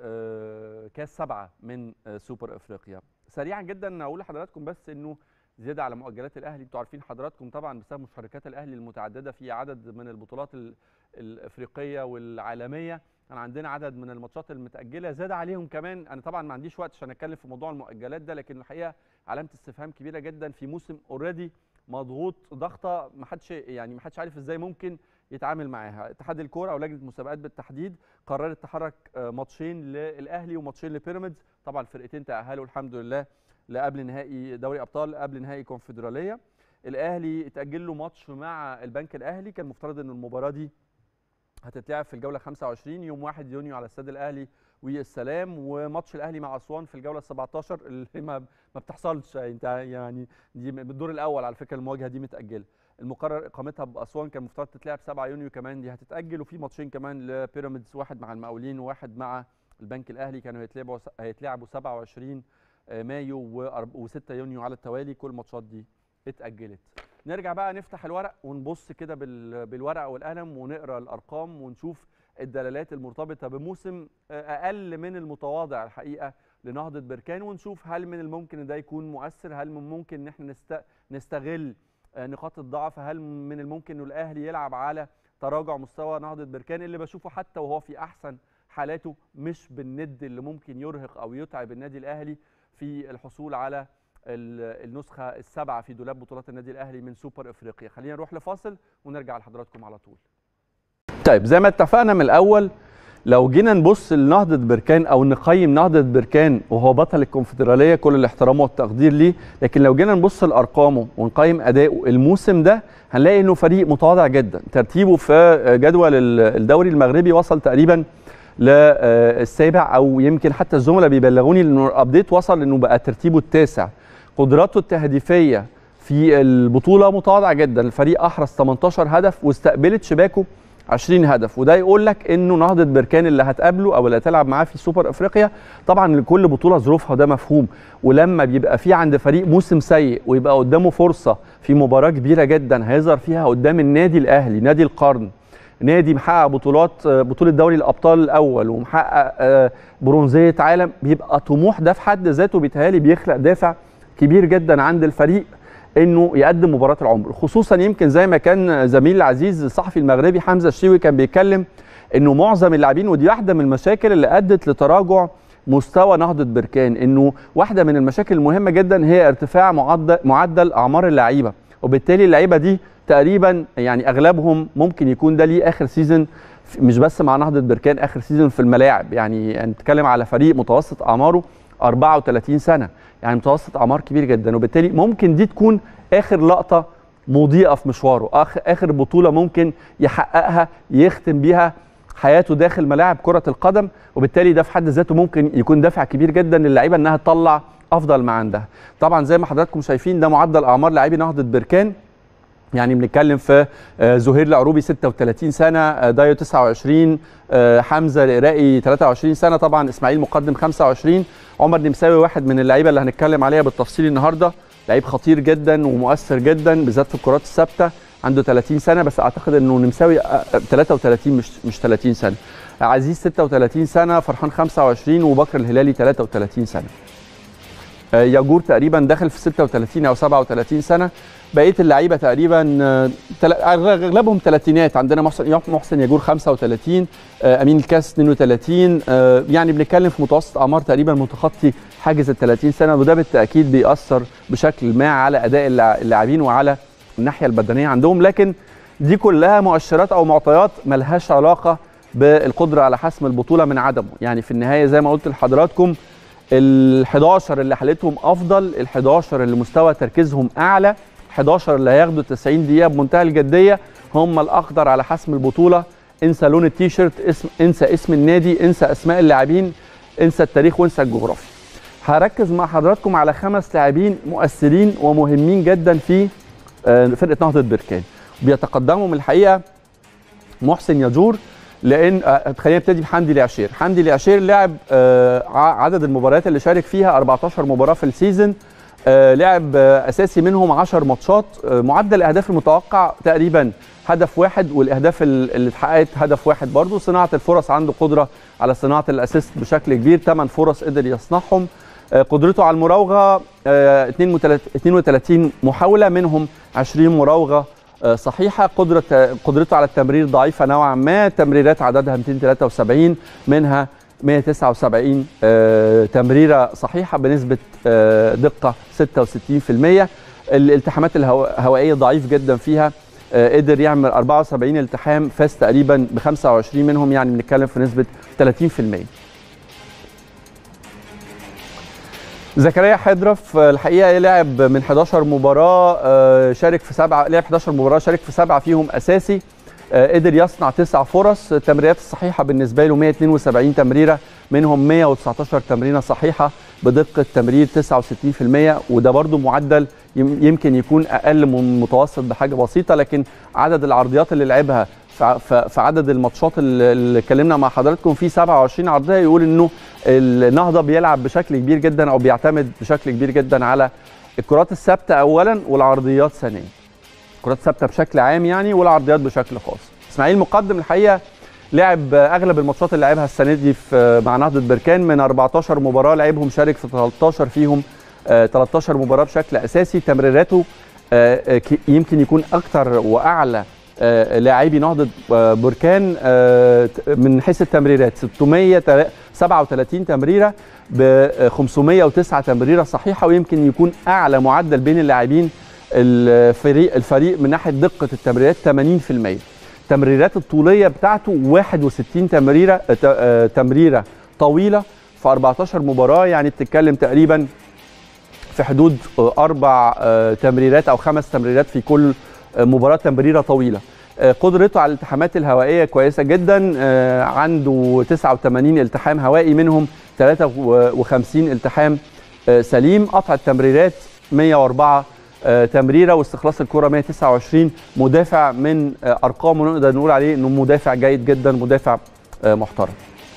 بكاس سبعه من سوبر افريقيا سريعا جدا اقول لحضراتكم بس انه زياده على مؤجلات الاهلي انتوا عارفين حضراتكم طبعا بسبب مشاركات الاهلي المتعدده في عدد من البطولات الافريقيه والعالميه كان عندنا عدد من الماتشات المتاجله زاد عليهم كمان انا طبعا ما عنديش وقت عشان اتكلم في موضوع المؤجلات ده لكن الحقيقه علامه استفهام كبيره جدا في موسم اوريدي مضغوط ضغطه ما حدش يعني ما حدش عارف ازاي ممكن يتعامل معاها اتحاد الكوره او لجنه المسابقات بالتحديد قررت تحرك ماتشين للاهلي وماتشين لبيراميدز طبعا الفرقتين تاهلوا الحمد لله لقبل نهائي دوري ابطال قبل نهائي كونفدراليه الاهلي اتاجل له ماتش مع البنك الاهلي كان مفترض ان المباراه دي هتتلعب في الجوله 25 يوم 1 يونيو على استاد الاهلي والسلام وماتش الاهلي مع اسوان في الجوله 17 اللي ما ما بتحصلش انت يعني دي بالدور الاول على فكره المواجهه دي متاجله المقرر اقامتها باسوان كان المفترض تتلعب 7 يونيو كمان دي هتتاجل وفي ماتشين كمان لبيراميدز واحد مع المقاولين وواحد مع البنك الاهلي كانوا هيتلعبوا هيتلعبوا 27 مايو و6 يونيو على التوالي كل الماتشات دي اتاجلت نرجع بقى نفتح الورق ونبص كده بالورقه والقلم ونقرا الارقام ونشوف الدلالات المرتبطه بموسم اقل من المتواضع الحقيقه لنهضه بركان ونشوف هل من الممكن ان ده يكون مؤثر هل من الممكن ان احنا نستغل نقاط الضعف هل من الممكن انه الاهلي يلعب على تراجع مستوى نهضه بركان اللي بشوفه حتى وهو في احسن حالاته مش بالند اللي ممكن يرهق او يتعب النادي الاهلي في الحصول على النسخه السابعه في دولاب بطولات النادي الاهلي من سوبر افريقيا خلينا نروح لفاصل ونرجع لحضراتكم على طول طيب زي ما اتفقنا من الاول لو جينا نبص لنهضه بركان او نقيم نهضه بركان وهو بطل الكونفدراليه كل الاحترام والتقدير ليه لكن لو جينا نبص لارقامه ونقيم اداؤه الموسم ده هنلاقي انه فريق متواضع جدا ترتيبه في جدول الدوري المغربي وصل تقريبا للسابع او يمكن حتى الزملاء بيبلغوني انه الابديت وصل انه بقى ترتيبه التاسع قدراته التهديفيه في البطوله متواضعه جدا الفريق احرز 18 هدف واستقبلت شباكه 20 هدف وده يقول لك انه نهضه بركان اللي هتقابله او اللي هتلعب معاه في سوبر افريقيا طبعا لكل بطوله ظروفها ده مفهوم ولما بيبقى في عند فريق موسم سيء ويبقى قدامه فرصه في مباراه كبيره جدا هيظهر فيها قدام النادي الاهلي نادي القرن نادي محقق بطولات بطوله دوري الابطال الاول ومحقق برونزيه عالم بيبقى طموح ده في حد ذاته بيتهيألي بيخلق دافع كبير جدا عند الفريق انه يقدم مباراه العمر خصوصا يمكن زي ما كان زميل العزيز الصحفي المغربي حمزه الشيوي كان بيتكلم انه معظم اللاعبين ودي واحده من المشاكل اللي ادت لتراجع مستوى نهضه بركان انه واحده من المشاكل المهمه جدا هي ارتفاع معدل معدل اعمار اللعيبه وبالتالي اللعيبه دي تقريبا يعني اغلبهم ممكن يكون ده ليه اخر سيزون مش بس مع نهضه بركان اخر سيزون في الملاعب يعني نتكلم على فريق متوسط اعماره 34 سنه يعني متوسط اعمار كبير جدا وبالتالي ممكن دي تكون اخر لقطه مضيئه في مشواره اخر اخر بطوله ممكن يحققها يختم بيها حياته داخل ملاعب كره القدم وبالتالي ده في حد ذاته ممكن يكون دافع كبير جدا للعيبه انها تطلع افضل ما عندها طبعا زي ما حضراتكم شايفين ده معدل اعمار لاعبي نهضه بركان يعني بنتكلم في زهير العروبي 36 سنه دايو 29 حمزه العراقي 23 سنه طبعا اسماعيل مقدم 25 عمر نمساوي واحد من اللعيبه اللي هنتكلم عليها بالتفصيل النهارده لعيب خطير جدا ومؤثر جدا بالذات في الكرات الثابته عنده 30 سنه بس اعتقد انه نمساوي 33 مش مش 30 سنه عزيز 36 سنه فرحان 25 وبكر الهلالي 33 سنه آه، ياجور تقريبا داخل في 36 او 37 سنه بقيه اللعيبه تقريبا آه، تل- اغلبهم ثلاثينات عندنا محسن محسن ياجور 35 آه، امين الكاس 32 آه، يعني بنتكلم في متوسط اعمار تقريبا متخطي حاجز ال 30 سنه وده بالتاكيد بيأثر بشكل ما على اداء اللع- اللاعبين وعلى الناحيه البدنيه عندهم لكن دي كلها مؤشرات او معطيات ملهاش علاقه بالقدره على حسم البطوله من عدمه يعني في النهايه زي ما قلت لحضراتكم ال 11 اللي حالتهم افضل ال 11 اللي مستوى تركيزهم اعلى 11 اللي هياخدوا 90 دقيقه بمنتهى الجديه هم الاقدر على حسم البطوله انسى لون التيشيرت اسم انسى اسم النادي انسى اسماء اللاعبين انسى التاريخ وانسى الجغرافيا هركز مع حضراتكم على خمس لاعبين مؤثرين ومهمين جدا في آه، فرقه نهضه بركان بيتقدمهم الحقيقه محسن ياجور لان آه، خلينا نبتدي بحمدي العشير حمدي العشير لعب آه، ع- عدد المباريات اللي شارك فيها 14 مباراه في السيزون آه، لعب آه، اساسي منهم 10 ماتشات آه، معدل الاهداف المتوقع تقريبا هدف واحد والاهداف ال- اللي اتحققت هدف واحد برضه صناعه الفرص عنده قدره على صناعه الاسيست بشكل كبير 8 فرص قدر يصنعهم آه، قدرته على المراوغه آه، 32 محاوله منهم 20 مراوغه آه، صحيحه قدره قدرته على التمرير ضعيفه نوعا ما تمريرات عددها 273 منها 179 آه، تمريره صحيحه بنسبه آه، دقه 66% الالتحامات الهوائيه ضعيف جدا فيها آه، قدر يعمل 74 التحام فاز تقريبا ب 25 منهم يعني بنتكلم في نسبه 30% زكريا حضرف آه، الحقيقه لعب من 11 مباراه آه، شارك في سبعه لعب 11 مباراه شارك في سبعه فيهم اساسي آه، قدر يصنع تسع فرص التمريرات الصحيحه بالنسبه له 172 تمريره منهم 119 تمريره صحيحه بدقه تمرير 69% وده برضو معدل يم- يمكن يكون اقل من المتوسط بحاجه بسيطه لكن عدد العرضيات اللي لعبها ف- ف- في عدد الماتشات اللي اللي اتكلمنا مع حضراتكم فيه 27 عرضيه يقول انه النهضه بيلعب بشكل كبير جدا او بيعتمد بشكل كبير جدا على الكرات الثابته اولا والعرضيات ثانيا الكرات الثابته بشكل عام يعني والعرضيات بشكل خاص اسماعيل مقدم الحقيقه لعب اغلب الماتشات اللي لعبها السنه دي في مع نهضه بركان من 14 مباراه لعبهم شارك في 13 فيهم آه، 13 مباراه بشكل اساسي تمريراته آه، آه، ك- يمكن يكون اكثر واعلى آه، لاعبي نهضه آه، بركان آه، ت- من حيث التمريرات 637 تمريره ب 509 تمريره صحيحه ويمكن يكون اعلى معدل بين اللاعبين الفريق الفريق من ناحيه دقه التمريرات 80% التمريرات الطوليه بتاعته 61 تمريره آه، ت- آه، تمريره طويله في 14 مباراه يعني بتتكلم تقريبا في حدود آه، اربع آه، تمريرات او خمس تمريرات في كل آه، مباراه تمريره طويله آه، قدرته على الالتحامات الهوائيه كويسه جدا آه، عنده 89 التحام هوائي منهم 53 التحام آه، سليم قطع التمريرات 104 آه، تمريره واستخلاص الكره 129 مدافع من آه، ارقامه نقدر نقول عليه انه مدافع جيد جدا مدافع آه، محترم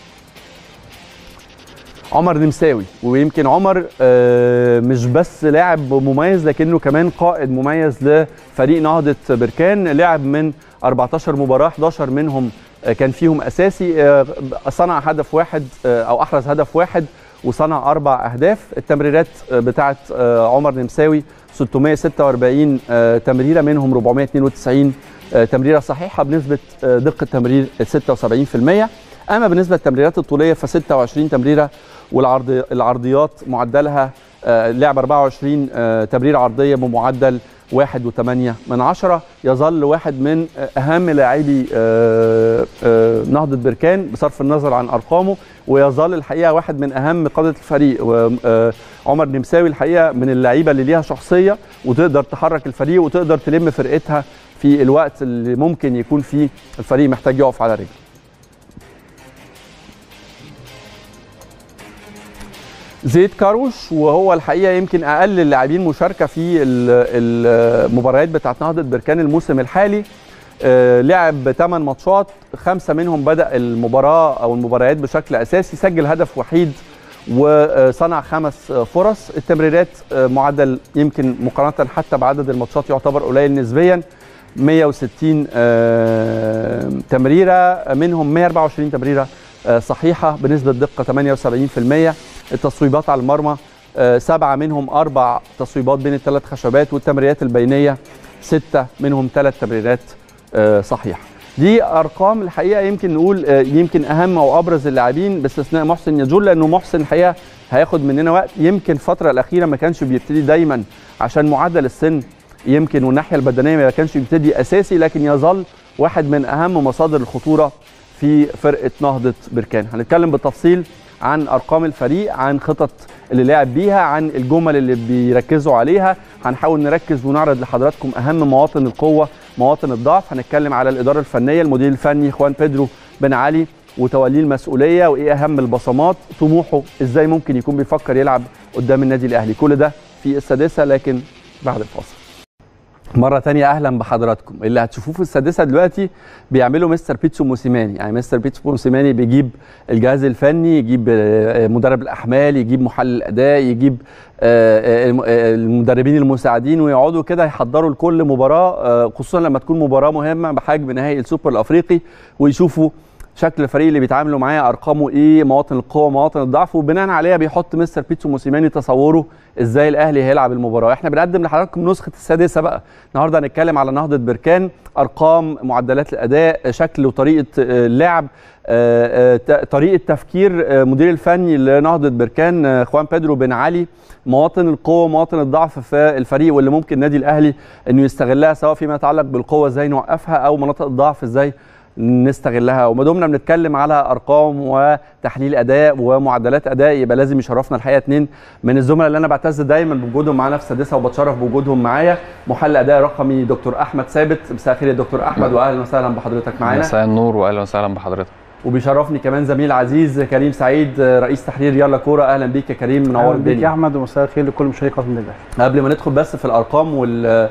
عمر نمساوي ويمكن عمر آه، مش بس لاعب مميز لكنه كمان قائد مميز لفريق نهضة بركان لعب من 14 مباراة 11 منهم آه، كان فيهم أساسي آه، صنع هدف واحد آه، أو أحرز هدف واحد وصنع أربع أهداف التمريرات آه، بتاعت آه، عمر نمساوي 646 آه، تمريرة منهم 492 آه، تمريرة صحيحة بنسبة آه، دقة تمرير 76% أما بالنسبة للتمريرات الطولية ف 26 تمريرة والعرض العرضيات معدلها آه، لعب 24 آه، تمريره عرضيه بمعدل 1.8 من عشرة يظل واحد من آه، اهم لاعبي آه، آه، نهضه بركان بصرف النظر عن ارقامه ويظل الحقيقه واحد من اهم قاده الفريق و- آه، عمر نمساوي الحقيقه من اللعيبه اللي ليها شخصيه وتقدر تحرك الفريق وتقدر تلم فرقتها في الوقت اللي ممكن يكون فيه الفريق محتاج يقف على رجله زيد كاروش وهو الحقيقه يمكن اقل اللاعبين مشاركه في ال- المباريات بتاعت نهضه بركان الموسم الحالي آه، لعب 8 ماتشات خمسه منهم بدا المباراه او المباريات بشكل اساسي سجل هدف وحيد وصنع خمس فرص التمريرات آه، معدل يمكن مقارنه حتى بعدد الماتشات يعتبر قليل نسبيا 160 آه، تمريره منهم 124 تمريره آه، صحيحه بنسبه دقه 78% التصويبات على المرمى آه، سبعه منهم اربع تصويبات بين الثلاث خشبات والتمريرات البينيه سته منهم ثلاث تمريرات آه، صحيحه دي ارقام الحقيقه يمكن نقول آه، يمكن اهم او ابرز اللاعبين باستثناء محسن يجول لانه محسن الحقيقه هياخد مننا وقت يمكن الفتره الاخيره ما كانش بيبتدي دايما عشان معدل السن يمكن والناحيه البدنيه ما كانش بيبتدي اساسي لكن يظل واحد من اهم مصادر الخطوره في فرقه نهضه بركان هنتكلم بالتفصيل عن ارقام الفريق عن خطط اللي لعب بيها عن الجمل اللي بيركزوا عليها هنحاول نركز ونعرض لحضراتكم اهم مواطن القوه مواطن الضعف هنتكلم على الاداره الفنيه المدير الفني خوان بيدرو بن علي وتوليه المسؤوليه وايه اهم البصمات طموحه ازاي ممكن يكون بيفكر يلعب قدام النادي الاهلي كل ده في السادسه لكن بعد الفاصل مرة تانية أهلا بحضراتكم اللي هتشوفوه في السادسة دلوقتي بيعملوا مستر بيتسو موسيماني يعني مستر بيتسو موسيماني بيجيب الجهاز الفني يجيب آه، مدرب الأحمال يجيب محلل الأداء يجيب آه، الم- آه، المدربين المساعدين ويقعدوا كده يحضروا لكل مباراة آه، خصوصا لما تكون مباراة مهمة بحجم نهائي السوبر الأفريقي ويشوفوا شكل الفريق اللي بيتعاملوا معاه ارقامه ايه مواطن القوه مواطن الضعف وبناء عليها بيحط مستر بيتسو موسيماني تصوره ازاي الاهلي هيلعب المباراه احنا بنقدم لحضراتكم نسخه السادسه بقى النهارده هنتكلم على نهضه بركان ارقام معدلات الاداء شكل وطريقه آه، اللعب آه، آه، ت- طريقه تفكير آه، مدير الفني لنهضه بركان آه، خوان بيدرو بن علي مواطن القوه مواطن الضعف في الفريق واللي ممكن النادي الاهلي انه يستغلها سواء فيما يتعلق بالقوه ازاي نوقفها او مناطق الضعف ازاي نستغلها وما دمنا بنتكلم على ارقام وتحليل اداء ومعدلات اداء يبقى لازم يشرفنا الحقيقه اثنين من الزملاء اللي انا بعتز دايما بوجودهم معانا في السادسه وبتشرف بوجودهم معايا محلل اداء رقمي دكتور احمد ثابت مساء الخير يا دكتور احمد واهلا وسهلا بحضرتك معانا مساء النور واهلا وسهلا بحضرتك وبيشرفني كمان زميل عزيز كريم سعيد رئيس تحرير يلا كوره اهلا بيك يا كريم منور اهلا بيك يا الدنيا احمد ومساء الخير لكل مشاهدي قناه النادي قبل ما ندخل بس في الارقام وال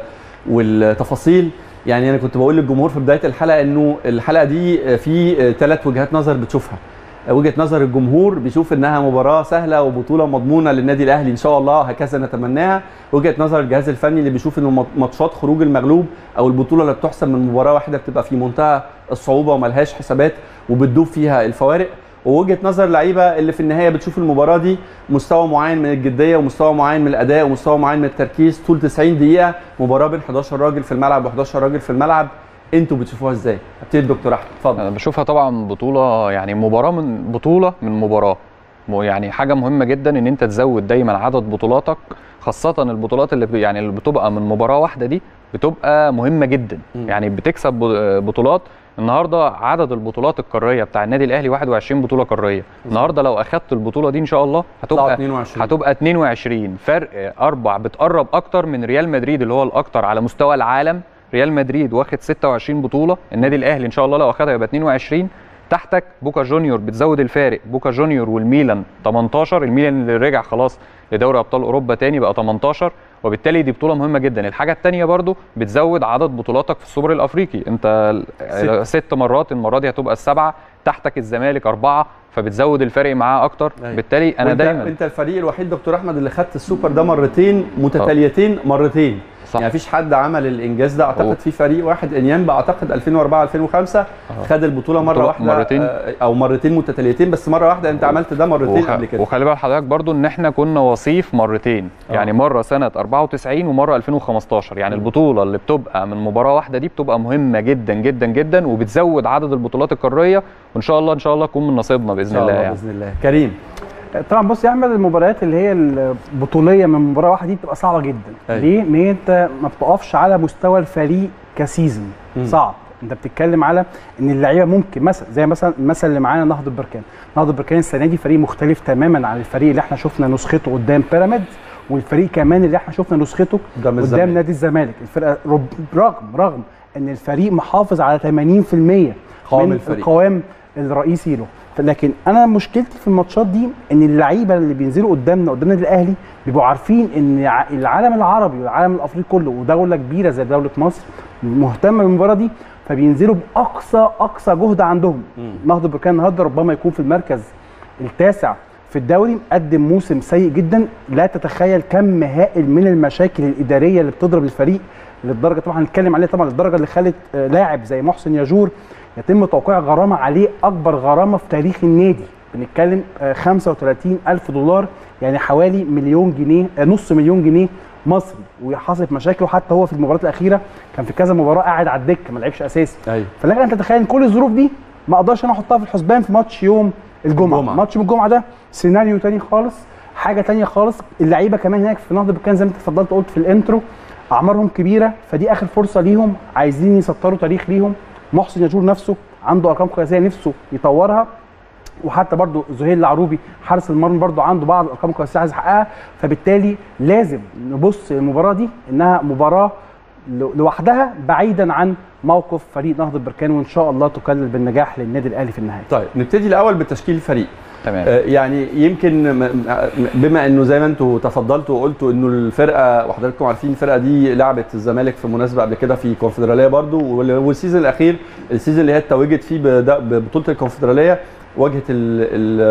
والتفاصيل يعني انا كنت بقول للجمهور في بدايه الحلقه انه الحلقه دي في ثلاث وجهات نظر بتشوفها وجهه نظر الجمهور بيشوف انها مباراه سهله وبطوله مضمونه للنادي الاهلي ان شاء الله هكذا نتمناها وجهه نظر الجهاز الفني اللي بيشوف ان ماتشات خروج المغلوب او البطوله اللي بتحسم من مباراه واحده بتبقى في منتهى الصعوبه وملهاش حسابات وبتدوب فيها الفوارق ووجهه نظر اللعيبه اللي في النهايه بتشوف المباراه دي مستوى معين من الجديه ومستوى معين من الاداء ومستوى معين من التركيز طول 90 دقيقه مباراه بين 11 راجل في الملعب و11 راجل في الملعب انتوا بتشوفوها ازاي؟ ابتدي دكتور احمد اتفضل انا بشوفها طبعا بطوله يعني مباراه من بطوله من مباراه م- يعني حاجه مهمه جدا ان انت تزود دايما عدد بطولاتك خاصه البطولات اللي ب- يعني اللي بتبقى من مباراه واحده دي بتبقى مهمه جدا مم. يعني بتكسب ب- بطولات النهارده عدد البطولات القاريه بتاع النادي الاهلي 21 بطوله قاريه النهارده لو اخدت البطوله دي ان شاء الله طلعوا هتبقى 22 هتبقى 22 فرق اربع بتقرب اكتر من ريال مدريد اللي هو الاكتر على مستوى العالم ريال مدريد واخد 26 بطوله النادي الاهلي ان شاء الله لو اخدها يبقى 22 تحتك بوكا جونيور بتزود الفارق بوكا جونيور والميلان 18 الميلان اللي رجع خلاص لدوري ابطال اوروبا تاني بقى 18 وبالتالي دي بطوله مهمه جدا الحاجه الثانيه برضو بتزود عدد بطولاتك في السوبر الافريقي انت ست, ست مرات المره دي هتبقى السبعه تحتك الزمالك اربعه فبتزود الفرق معاه اكتر أيوة. بالتالي انا وانت دايما انت الفريق الوحيد دكتور احمد اللي خدت السوبر ده مرتين متتاليتين مرتين صح يعني مفيش حد عمل الانجاز ده هو- اعتقد في فريق واحد انيامبا اعتقد 2004 2005 خد البطوله مره بطولة واحده مرتين. آه، او مرتين متتاليتين بس مره واحده انت عملت ده مرتين وخ... قبل كده وخلي بال حضرتك برضو ان احنا كنا وصيف مرتين آه. يعني مره سنه 94 ومره 2015 يعني مم. البطوله اللي بتبقى من مباراه واحده دي بتبقى مهمه جدا جدا جدا وبتزود عدد البطولات القاريه وان شاء الله ان شاء الله تكون من نصيبنا ان باذن شاء الله الله يعني باذن الله كريم طبعا بص يا احمد المباريات اللي هي البطوليه من مباراه واحده دي بتبقى صعبه جدا أيوة. ليه؟ ان انت ما بتقفش على مستوى الفريق كسيزون مم. صعب انت بتتكلم على ان اللعيبه ممكن مثلا زي مثلا المثل اللي معانا نهضه بركان نهضه بركان السنه دي فريق مختلف تماما عن الفريق اللي احنا شفنا نسخته قدام بيراميدز والفريق كمان اللي احنا شفنا نسخته قدام قدام الزمالك. نادي الزمالك الفرقه رب- رغم رغم ان الفريق محافظ على 80% قوام من الفريق. القوام الرئيسي له لكن انا مشكلتي في الماتشات دي ان اللعيبه اللي بينزلوا قدامنا قدام النادي الاهلي بيبقوا عارفين ان ع- العالم العربي والعالم الافريقي كله ودوله كبيره زي دوله مصر مهتمه بالمباراه دي فبينزلوا باقصى اقصى جهد عندهم مم. نهضه بركان النهارده ربما يكون في المركز التاسع في الدوري مقدم موسم سيء جدا لا تتخيل كم هائل من المشاكل الاداريه اللي بتضرب الفريق للدرجه طبعا هنتكلم عليه طبعا للدرجه اللي خلت آه، لاعب زي محسن ياجور يتم توقيع غرامه عليه اكبر غرامه في تاريخ النادي بنتكلم آه، 35 الف دولار يعني حوالي مليون جنيه آه، نص مليون جنيه مصري وحصلت مشاكل وحتى هو في المباراه الاخيره كان في كذا مباراه قاعد على الدكه ما لعبش اساسي ايوه فلك ان تتخيل كل الظروف دي ما اقدرش انا احطها في الحسبان في ماتش يوم الجمعه, الجمعة. ماتش يوم الجمعه ده سيناريو تاني خالص حاجه تانية خالص اللعيبه كمان هناك في نهضه بركان زي ما انت اتفضلت قلت في الانترو اعمارهم كبيره فدي اخر فرصه ليهم عايزين يسطروا تاريخ ليهم محسن ياجور نفسه عنده ارقام قياسيه نفسه يطورها وحتى برضو زهير العروبي حارس المرمى برضو عنده بعض الارقام القياسيه عايز يحققها فبالتالي لازم نبص للمباراه دي انها مباراه لو- لوحدها بعيدا عن موقف فريق نهضه بركان وان شاء الله تكلل بالنجاح للنادي الاهلي في النهايه طيب نبتدي الاول بتشكيل الفريق تمام آه، يعني يمكن م- م- بما انه زي ما انتوا تفضلتوا وقلتوا انه الفرقه وحضراتكم عارفين الفرقه دي لعبت الزمالك في مناسبه قبل كده في الكونفدراليه برضو وال- والسيزون الاخير السيزون اللي هي اتوجت فيه بد- ببطوله الكونفدراليه واجهت ال-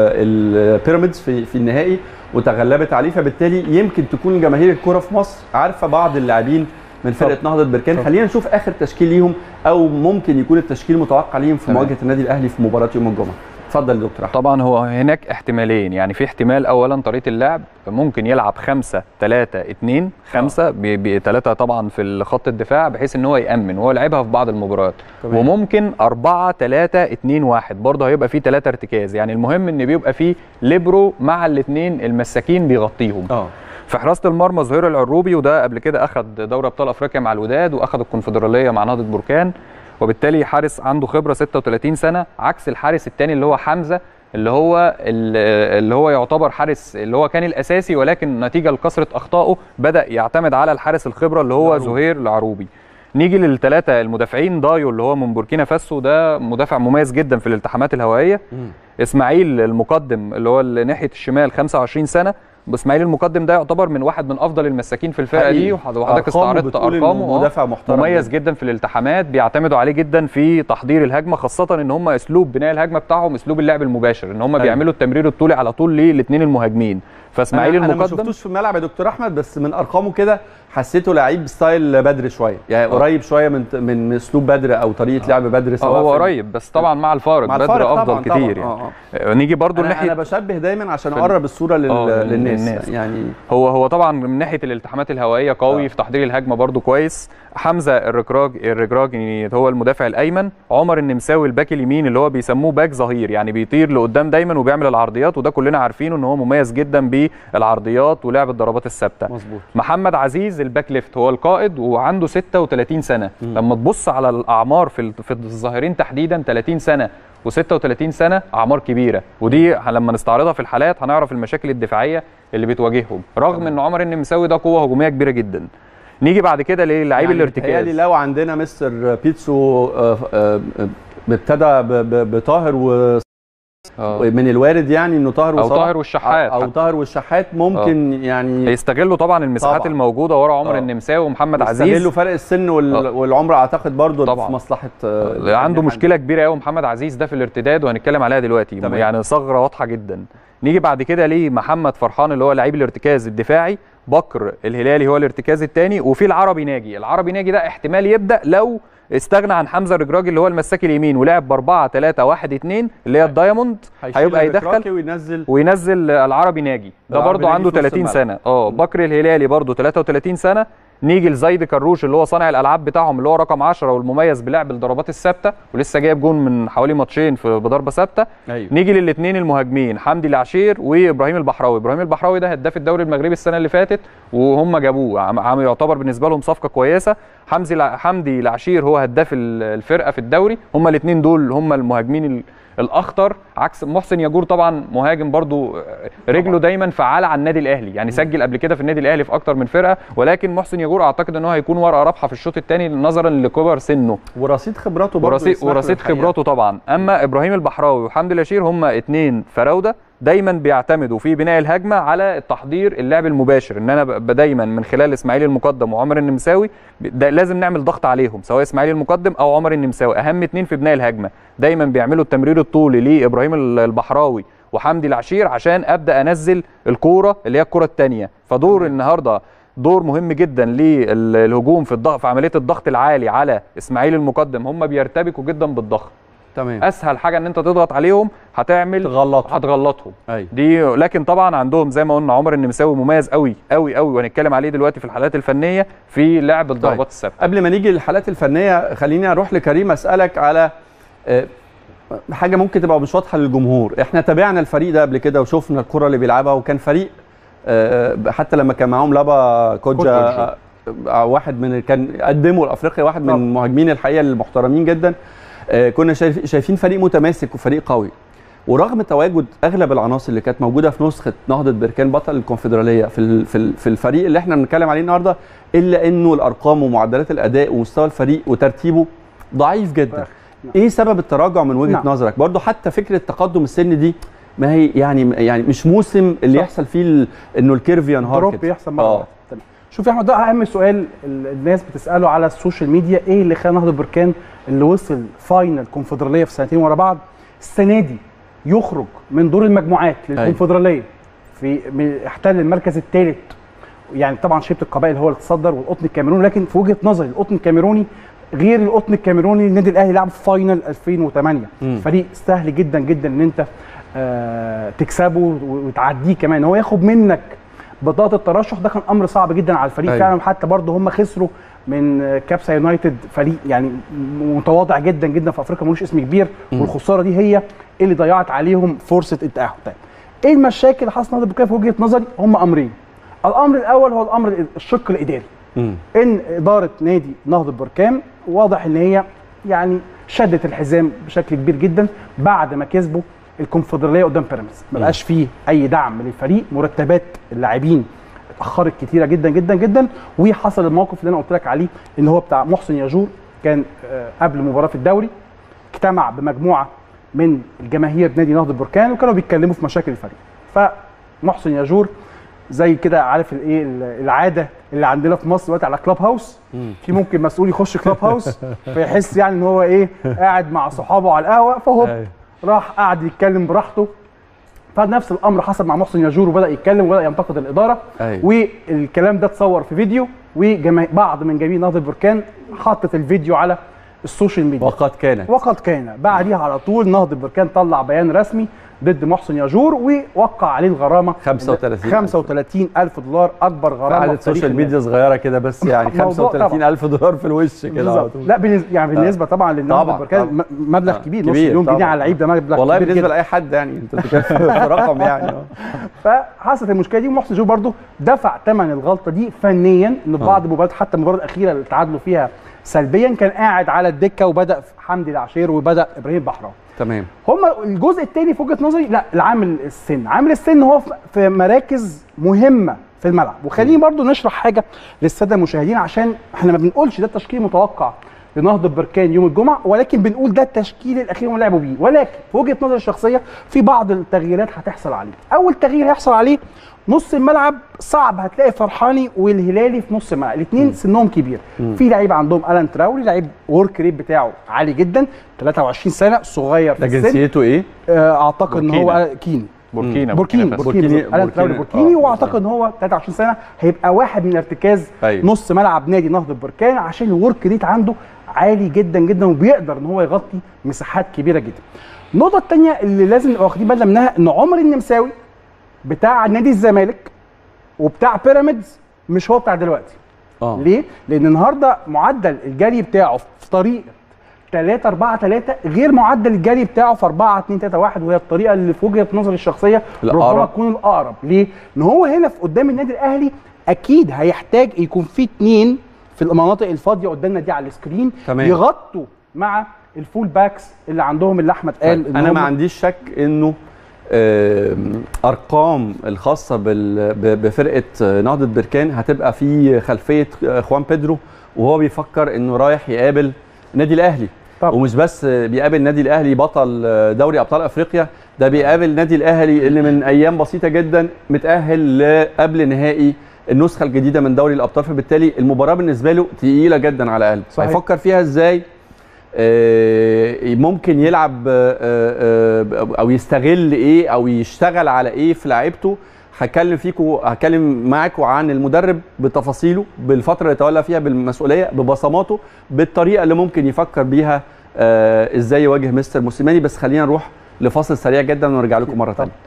ال- البيراميدز في في النهائي وتغلبت عليه فبالتالي يمكن تكون جماهير الكره في مصر عارفه بعض اللاعبين من فرقه نهضه بركان طبعا. خلينا نشوف اخر تشكيل ليهم او ممكن يكون التشكيل متوقع ليهم في تمام. مواجهه النادي الاهلي في مباراه يوم الجمعه اتفضل يا دكتور احمد طبعا هو هناك احتمالين يعني في احتمال اولا طريقه اللعب ممكن يلعب 5 3 2 5 بثلاثه طبعا في خط الدفاع بحيث ان هو يامن وهو لعبها في بعض المباريات تمام. وممكن 4 3 2 1 برضه هيبقى فيه ثلاثه ارتكاز يعني المهم ان بيبقى فيه ليبرو مع الاثنين المساكين بيغطيهم اه في حراسه المرمى زهير العروبي وده قبل كده اخذ دوري ابطال افريقيا مع الوداد واخذ الكونفدراليه مع نهضه بركان وبالتالي حارس عنده خبره 36 سنه عكس الحارس الثاني اللي هو حمزه اللي هو اللي هو يعتبر حارس اللي هو كان الاساسي ولكن نتيجه لكثره اخطائه بدا يعتمد على الحارس الخبره اللي هو العروبي. زهير العروبي نيجي للثلاثه المدافعين دايو اللي هو من بوركينا فاسو ده مدافع مميز جدا في الالتحامات الهوائيه مم. اسماعيل المقدم اللي هو اللي ناحيه الشمال 25 سنه اسماعيل المقدم ده يعتبر من واحد من افضل المساكين في الفرقه حقيقي. دي وحضرتك أرقامه استعرضت بتقول إنه ارقامه آه. مدافع محترم مميز جداً. جدا في الالتحامات بيعتمدوا عليه جدا في تحضير الهجمه خاصه ان هم اسلوب بناء الهجمه بتاعهم اسلوب اللعب المباشر ان هم أيوة. بيعملوا التمرير الطولي على طول للاثنين المهاجمين فاسماعيل أنا- انا ما المقدم شفتوش في الملعب يا دكتور احمد بس من ارقامه كده حسيته لعيب ستايل بدر شويه يعني آه. قريب شويه من من اسلوب بدر او طريقه لعب بدر آه، سواء هو في- قريب بس طبعا مع الفارق مع بدر الفارق افضل طبعاً كتير طبعاً. يعني آه، آه، نيجي برضو انا انا لناحيه بشبه دايما عشان في ال- اقرب الصوره لل... آه، للناس للناس. يعني هو هو طبعا من ناحيه الالتحامات الهوائيه قوي آه. في تحضير الهجمه برضو كويس حمزه الركراج الركراجي هو المدافع الايمن عمر النمساوي الباك اليمين اللي هو بيسموه باك ظهير يعني بيطير لقدام دايما وبيعمل العرضيات وده كلنا عارفينه ان هو مميز جدا بالعرضيات ولعب الضربات الثابته مظبوط محمد عزيز الباك ليفت هو القائد وعنده 36 سنه مم. لما تبص على الاعمار في ال- في الظاهرين تحديدا 30 سنه و36 سنه اعمار كبيره ودي لما نستعرضها في الحالات هنعرف المشاكل الدفاعيه اللي بتواجههم رغم ان عمر النمساوي ده قوه هجوميه كبيره جدا نيجي بعد كده للعيب يعني الارتكاز بيتهيألي لو عندنا مستر بيتسو آه، آه، ابتدى ب- ب- بطاهر و- آه. من الوارد يعني انه طاهر او وصلاح طاهر والشحات او حتى. طاهر والشحات ممكن يعني هيستغلوا طبعا المساحات طبعاً. الموجوده ورا عمر آه. النمساوي ومحمد عزيز يستغلوا فرق السن وال... آه. والعمر اعتقد برضو طبعاً. في مصلحه آه، عنده يعني مشكله كبيره قوي محمد عزيز ده في الارتداد وهنتكلم عليها دلوقتي تمام. يعني ثغره واضحه جدا نيجي بعد كده لمحمد فرحان اللي هو لعيب الارتكاز الدفاعي بكر الهلالي هو الارتكاز الثاني وفي العربي ناجي العربي ناجي ده احتمال يبدا لو استغنى عن حمزه الرجراجي اللي هو المساك اليمين ولعب ب 4 3 1 2 اللي هي الدايموند هيشيل هيبقى يدخل الركراكي وينزل وينزل العربي ناجي ده العربي برضه ناجي عنده في نص 30 الملعب. سنه اه بكر الهلالي برضه 33 سنه نيجي لزايد كروش اللي هو صانع الالعاب بتاعهم اللي هو رقم 10 والمميز بلعب الضربات الثابته ولسه جايب جون من حوالي ماتشين في بضربه ثابته ايوه نيجي للاثنين المهاجمين حمدي العشير وابراهيم البحراوي ابراهيم البحراوي ده هداف الدوري المغربي السنه اللي فاتت وهم جابوه عم عم يعتبر بالنسبه لهم صفقه كويسه حمدي الع- حمدي العشير هو هداف ال- الفرقه في الدوري هم الاثنين دول هم المهاجمين ال- الاخطر عكس محسن ياجور طبعا مهاجم برضو رجله دايما فعاله على النادي الاهلي يعني سجل قبل كده في النادي الاهلي في اكتر من فرقه ولكن محسن ياجور اعتقد ان هو هيكون ورقه رابحه في الشوط الثاني نظرا لكبر سنه ورصيد خبراته برضو ورصيد يسمح له ورصيد الحقيقة. خبراته طبعا اما ابراهيم البحراوي وحمدي الاشير هم اتنين فراوده دايما بيعتمدوا في بناء الهجمه على التحضير اللعب المباشر ان انا ب- دايما من خلال اسماعيل المقدم وعمر النمساوي ب- ده لازم نعمل ضغط عليهم سواء اسماعيل المقدم او عمر النمساوي اهم اتنين في بناء الهجمه دايما بيعملوا التمرير الطولي لابراهيم ال- البحراوي وحمدي العشير عشان ابدا انزل الكوره اللي هي الكوره الثانيه فدور النهارده دور مهم جدا للهجوم في الضغط في عمليه الضغط العالي على اسماعيل المقدم هم بيرتبكوا جدا بالضغط تمام اسهل حاجه ان انت تضغط عليهم هتعمل تغلط هتغلطهم ايوه دي لكن طبعا عندهم زي ما قلنا عمر النمساوي مميز قوي قوي قوي وهنتكلم عليه دلوقتي في الحالات الفنيه في لعب الضربات الثابته قبل ما نيجي للحالات الفنيه خليني اروح لكريم اسالك على آه، حاجه ممكن تبقى مش واضحه للجمهور احنا تابعنا الفريق ده قبل كده وشفنا الكره اللي بيلعبها وكان فريق آه، حتى لما كان معاهم لابا كوجا كوجا. آه، آه، واحد من كان قدموا لافريقيا واحد من طبعا. المهاجمين الحقيقه المحترمين جدا آه، كنا شايف- شايفين فريق متماسك وفريق قوي ورغم تواجد اغلب العناصر اللي كانت موجوده في نسخه نهضه بركان بطل الكونفدراليه في ال- في ال- في الفريق اللي احنا بنتكلم عليه النهارده الا انه الارقام ومعدلات الاداء ومستوى الفريق وترتيبه ضعيف جدا ايه سبب التراجع من وجهه نعم. نظرك برضو حتى فكره تقدم السن دي ما هي يعني يعني مش موسم اللي صح. يحصل فيه ال- انه الكيرف ينهار دروب كده بيحصل مره آه. واحدة. تمام شوف يا احمد ده اهم سؤال ال- الناس بتساله على السوشيال ميديا ايه اللي خلى نهضه بركان اللي وصل فاينل كونفدراليه في سنتين ورا بعض السنه دي يخرج من دور المجموعات للكونفدراليه في من- احتل المركز الثالث يعني طبعا شبه القبائل هو اللي تصدر والقطن الكاميروني لكن في وجهه نظري القطن الكاميروني غير القطن الكاميروني النادي الاهلي لعب في فاينل 2008 مم. فريق سهل جدا جدا ان انت آه تكسبه و- وتعديه كمان هو ياخد منك بطاقه الترشح ده كان امر صعب جدا على الفريق أيوة. فعلا حتى برضه هم خسروا من آه، كابسا يونايتد فريق يعني متواضع جدا جدا في افريقيا ملوش اسم كبير مم. والخساره دي هي اللي ضيعت عليهم فرصه التاهل طيب ايه المشاكل اللي حصلت نهضه بركان في وجهه نظري هم امرين الامر الاول هو الامر الشق الاداري مم. ان اداره نادي نهضه بركان واضح ان هي يعني شدت الحزام بشكل كبير جدا بعد ما كسبوا الكونفدراليه قدام بيراميدز ما مم. بقاش فيه اي دعم للفريق مرتبات اللاعبين اتاخرت كتيره جدا جدا جدا وحصل الموقف اللي انا قلت لك عليه ان هو بتاع محسن ياجور كان آه، قبل مباراه في الدوري اجتمع بمجموعه من الجماهير نادي نهضه بركان وكانوا بيتكلموا في مشاكل الفريق فمحسن ياجور زي كده عارف الايه العاده اللي عندنا في مصر دلوقتي على كلاب هاوس مم. في ممكن مسؤول يخش كلاب هاوس فيحس يعني ان هو ايه قاعد مع صحابه على القهوه فهو أيوة. راح قعد يتكلم براحته فنفس الامر حصل مع محسن ياجور وبدا يتكلم وبدا ينتقد الاداره أيوة. والكلام ده اتصور في فيديو وبعض من جماهير نهضه بركان حطت الفيديو على السوشيال ميديا وقد كانت وقد كان بعديها على طول نهضه بركان طلع بيان رسمي ضد محسن ياجور ووقع عليه الغرامه 35 35 الف دولار اكبر غرامه قعدت في تاريخ سوشيال النادي. ميديا صغيره كده بس يعني موضوع 35 الف دولار في الوش كده على بالظبط طول لا بالنسبه يعني بالنسبه طبعا للنهضه طبعاً، بركان طبعاً. م- مبلغ آه، كبير نص كبير مليون جنيه طبعاً. على اللعيب ده مبلغ والله كبير بالنسبه جدا لاي حد يعني انت بتتكلم في رقم يعني آه. فحصلت المشكله دي ومحسن جو برضو دفع ثمن الغلطه دي فنيا ان في بعض المباريات حتى المباراه الاخيره اللي تعادلوا فيها سلبيا كان قاعد على الدكه وبدا حمدي العشير وبدا ابراهيم بحراوي تمام هم الجزء الثاني في وجهه نظري لا العامل السن عامل السن هو في- في مراكز مهمه في الملعب وخليني برضو نشرح حاجه للساده المشاهدين عشان احنا ما بنقولش ده التشكيل متوقع لنهضه بركان يوم الجمعه ولكن بنقول ده التشكيل الاخير اللي لعبوا بيه ولكن في وجهه نظري الشخصيه في بعض التغييرات هتحصل عليه اول تغيير هيحصل عليه نص الملعب صعب هتلاقي فرحاني والهلالي في نص الملعب الاثنين سنهم كبير في لعيب عندهم الان تراوري لعيب ورك ريت بتاعه عالي جدا 23 سنه صغير في ده السن جنسيته ايه؟ آه، اعتقد ان هو بوركينا. كيني بوركينا بوركيني بس. بوركيني بوركيني- بالظبط. ألان تراوري بوركيني- بوركيني آه، واعتقد ان هو 23 سنه هيبقى واحد من ارتكاز أيوة. نص ملعب نادي نهضه بركان عشان الورك ريت عنده عالي جدا جدا وبيقدر ان هو يغطي مساحات كبيره جدا. النقطه الثانيه اللي لازم نبقى واخدين بالنا منها ان عمر النمساوي بتاع نادي الزمالك وبتاع بيراميدز مش هو بتاع دلوقتي. اه ليه؟ لان النهارده معدل الجري بتاعه في طريقه 3 4 3 غير معدل الجري بتاعه في 4 2 3 1 وهي الطريقه اللي في وجهه نظري الشخصيه ربما الأقرب. تكون الاقرب ليه؟ ان هو هنا في قدام النادي الاهلي اكيد هيحتاج يكون في اثنين في المناطق الفاضيه قدامنا دي على السكرين تمام. يغطوا مع الفول باكس اللي عندهم اللي احمد قال إن انا هم- ما عنديش شك انه آم، ارقام الخاصه بال- ب- بفرقه نهضه بركان هتبقى في خلفيه خوان بيدرو وهو بيفكر انه رايح يقابل النادي الاهلي طبعا. ومش بس بيقابل النادي الاهلي بطل دوري ابطال افريقيا ده بيقابل النادي الاهلي اللي من ايام بسيطه جدا متاهل قبل نهائي النسخه الجديده من دوري الابطال فبالتالي المباراه بالنسبه له تقيله جدا على قلبه صحيح. هيفكر فيها ازاي آه، ممكن يلعب آه، آه، او يستغل ايه او يشتغل على ايه في لعيبته هتكلم فيكو هتكلم معاكم عن المدرب بتفاصيله بالفتره اللي تولى فيها بالمسؤوليه ببصماته بالطريقه اللي ممكن يفكر بيها آه ازاي يواجه مستر موسيماني بس خلينا نروح لفاصل سريع جدا ونرجع لكم مره ثانيه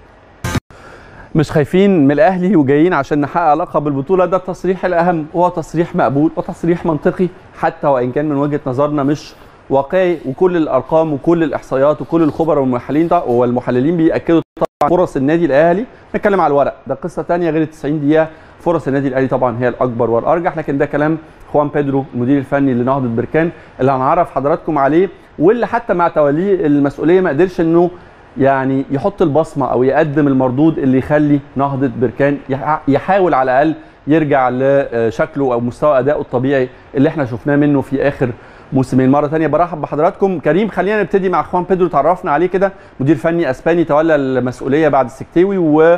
مش خايفين من الاهلي وجايين عشان نحقق لقب البطوله ده التصريح الاهم هو تصريح مقبول وتصريح منطقي حتى وان كان من وجهه نظرنا مش واقعي وكل الارقام وكل الاحصائيات وكل الخبراء والمحللين والمحللين بياكدوا طبعا فرص النادي الاهلي نتكلم على الورق ده قصه ثانيه غير ال 90 دقيقه فرص النادي الاهلي طبعا هي الاكبر والارجح لكن ده كلام خوان بيدرو المدير الفني لنهضه بركان اللي هنعرف حضراتكم عليه واللي حتى مع توليه المسؤوليه ما قدرش انه يعني يحط البصمه او يقدم المردود اللي يخلي نهضه بركان يحاول على الاقل يرجع لشكله او مستوى ادائه الطبيعي اللي احنا شفناه منه في اخر موسمين مره ثانيه برحب بحضراتكم كريم خلينا نبتدي مع اخوان بيدرو تعرفنا عليه كده مدير فني اسباني تولى المسؤوليه بعد السكتاوي و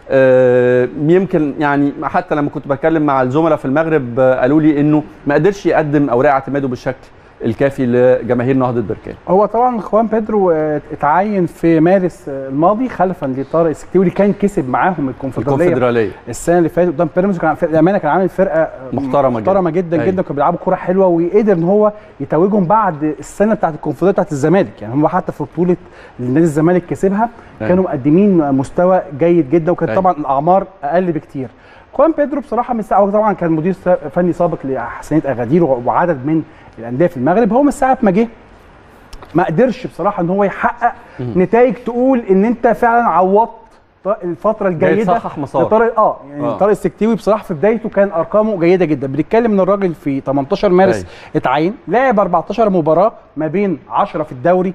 يمكن يعني حتى لما كنت بتكلم مع الزملاء في المغرب قالوا لي انه ما قدرش يقدم اوراق اعتماده بالشكل الكافي لجماهير نهضه بركان هو طبعا خوان بيدرو اتعين في مارس الماضي خلفا لطارق السكتيوي اللي كان كسب معاهم الكونفدراليه الكونفدراليه السنه اللي فاتت قدام بيراميدز كان للامانه كان عامل فرقه محترمه جدا محترمه جدا جدا وكانوا بيلعبوا كوره حلوه وقدر ان هو يتوجهم بعد السنه بتاعت الكونفدراليه بتاعت الزمالك يعني هم حتى في بطوله نادي الزمالك كسبها كانوا مقدمين مستوى جيد جدا وكانت طبعا الاعمار اقل بكتير خوان بيدرو بصراحه من ساعه طبعا كان مدير فني سابق لحسنيه اغادير وعدد من الانديه في المغرب هو من ساعه ما جه ما قدرش بصراحه ان هو يحقق نتائج تقول ان انت فعلا عوضت الفتره الجيده صحح مسار لطارق اه يعني آه. طارق السكتيوي بصراحه في بدايته كان ارقامه جيده جدا بنتكلم ان الراجل في 18 مارس أي. اتعين لعب 14 مباراه ما بين 10 في الدوري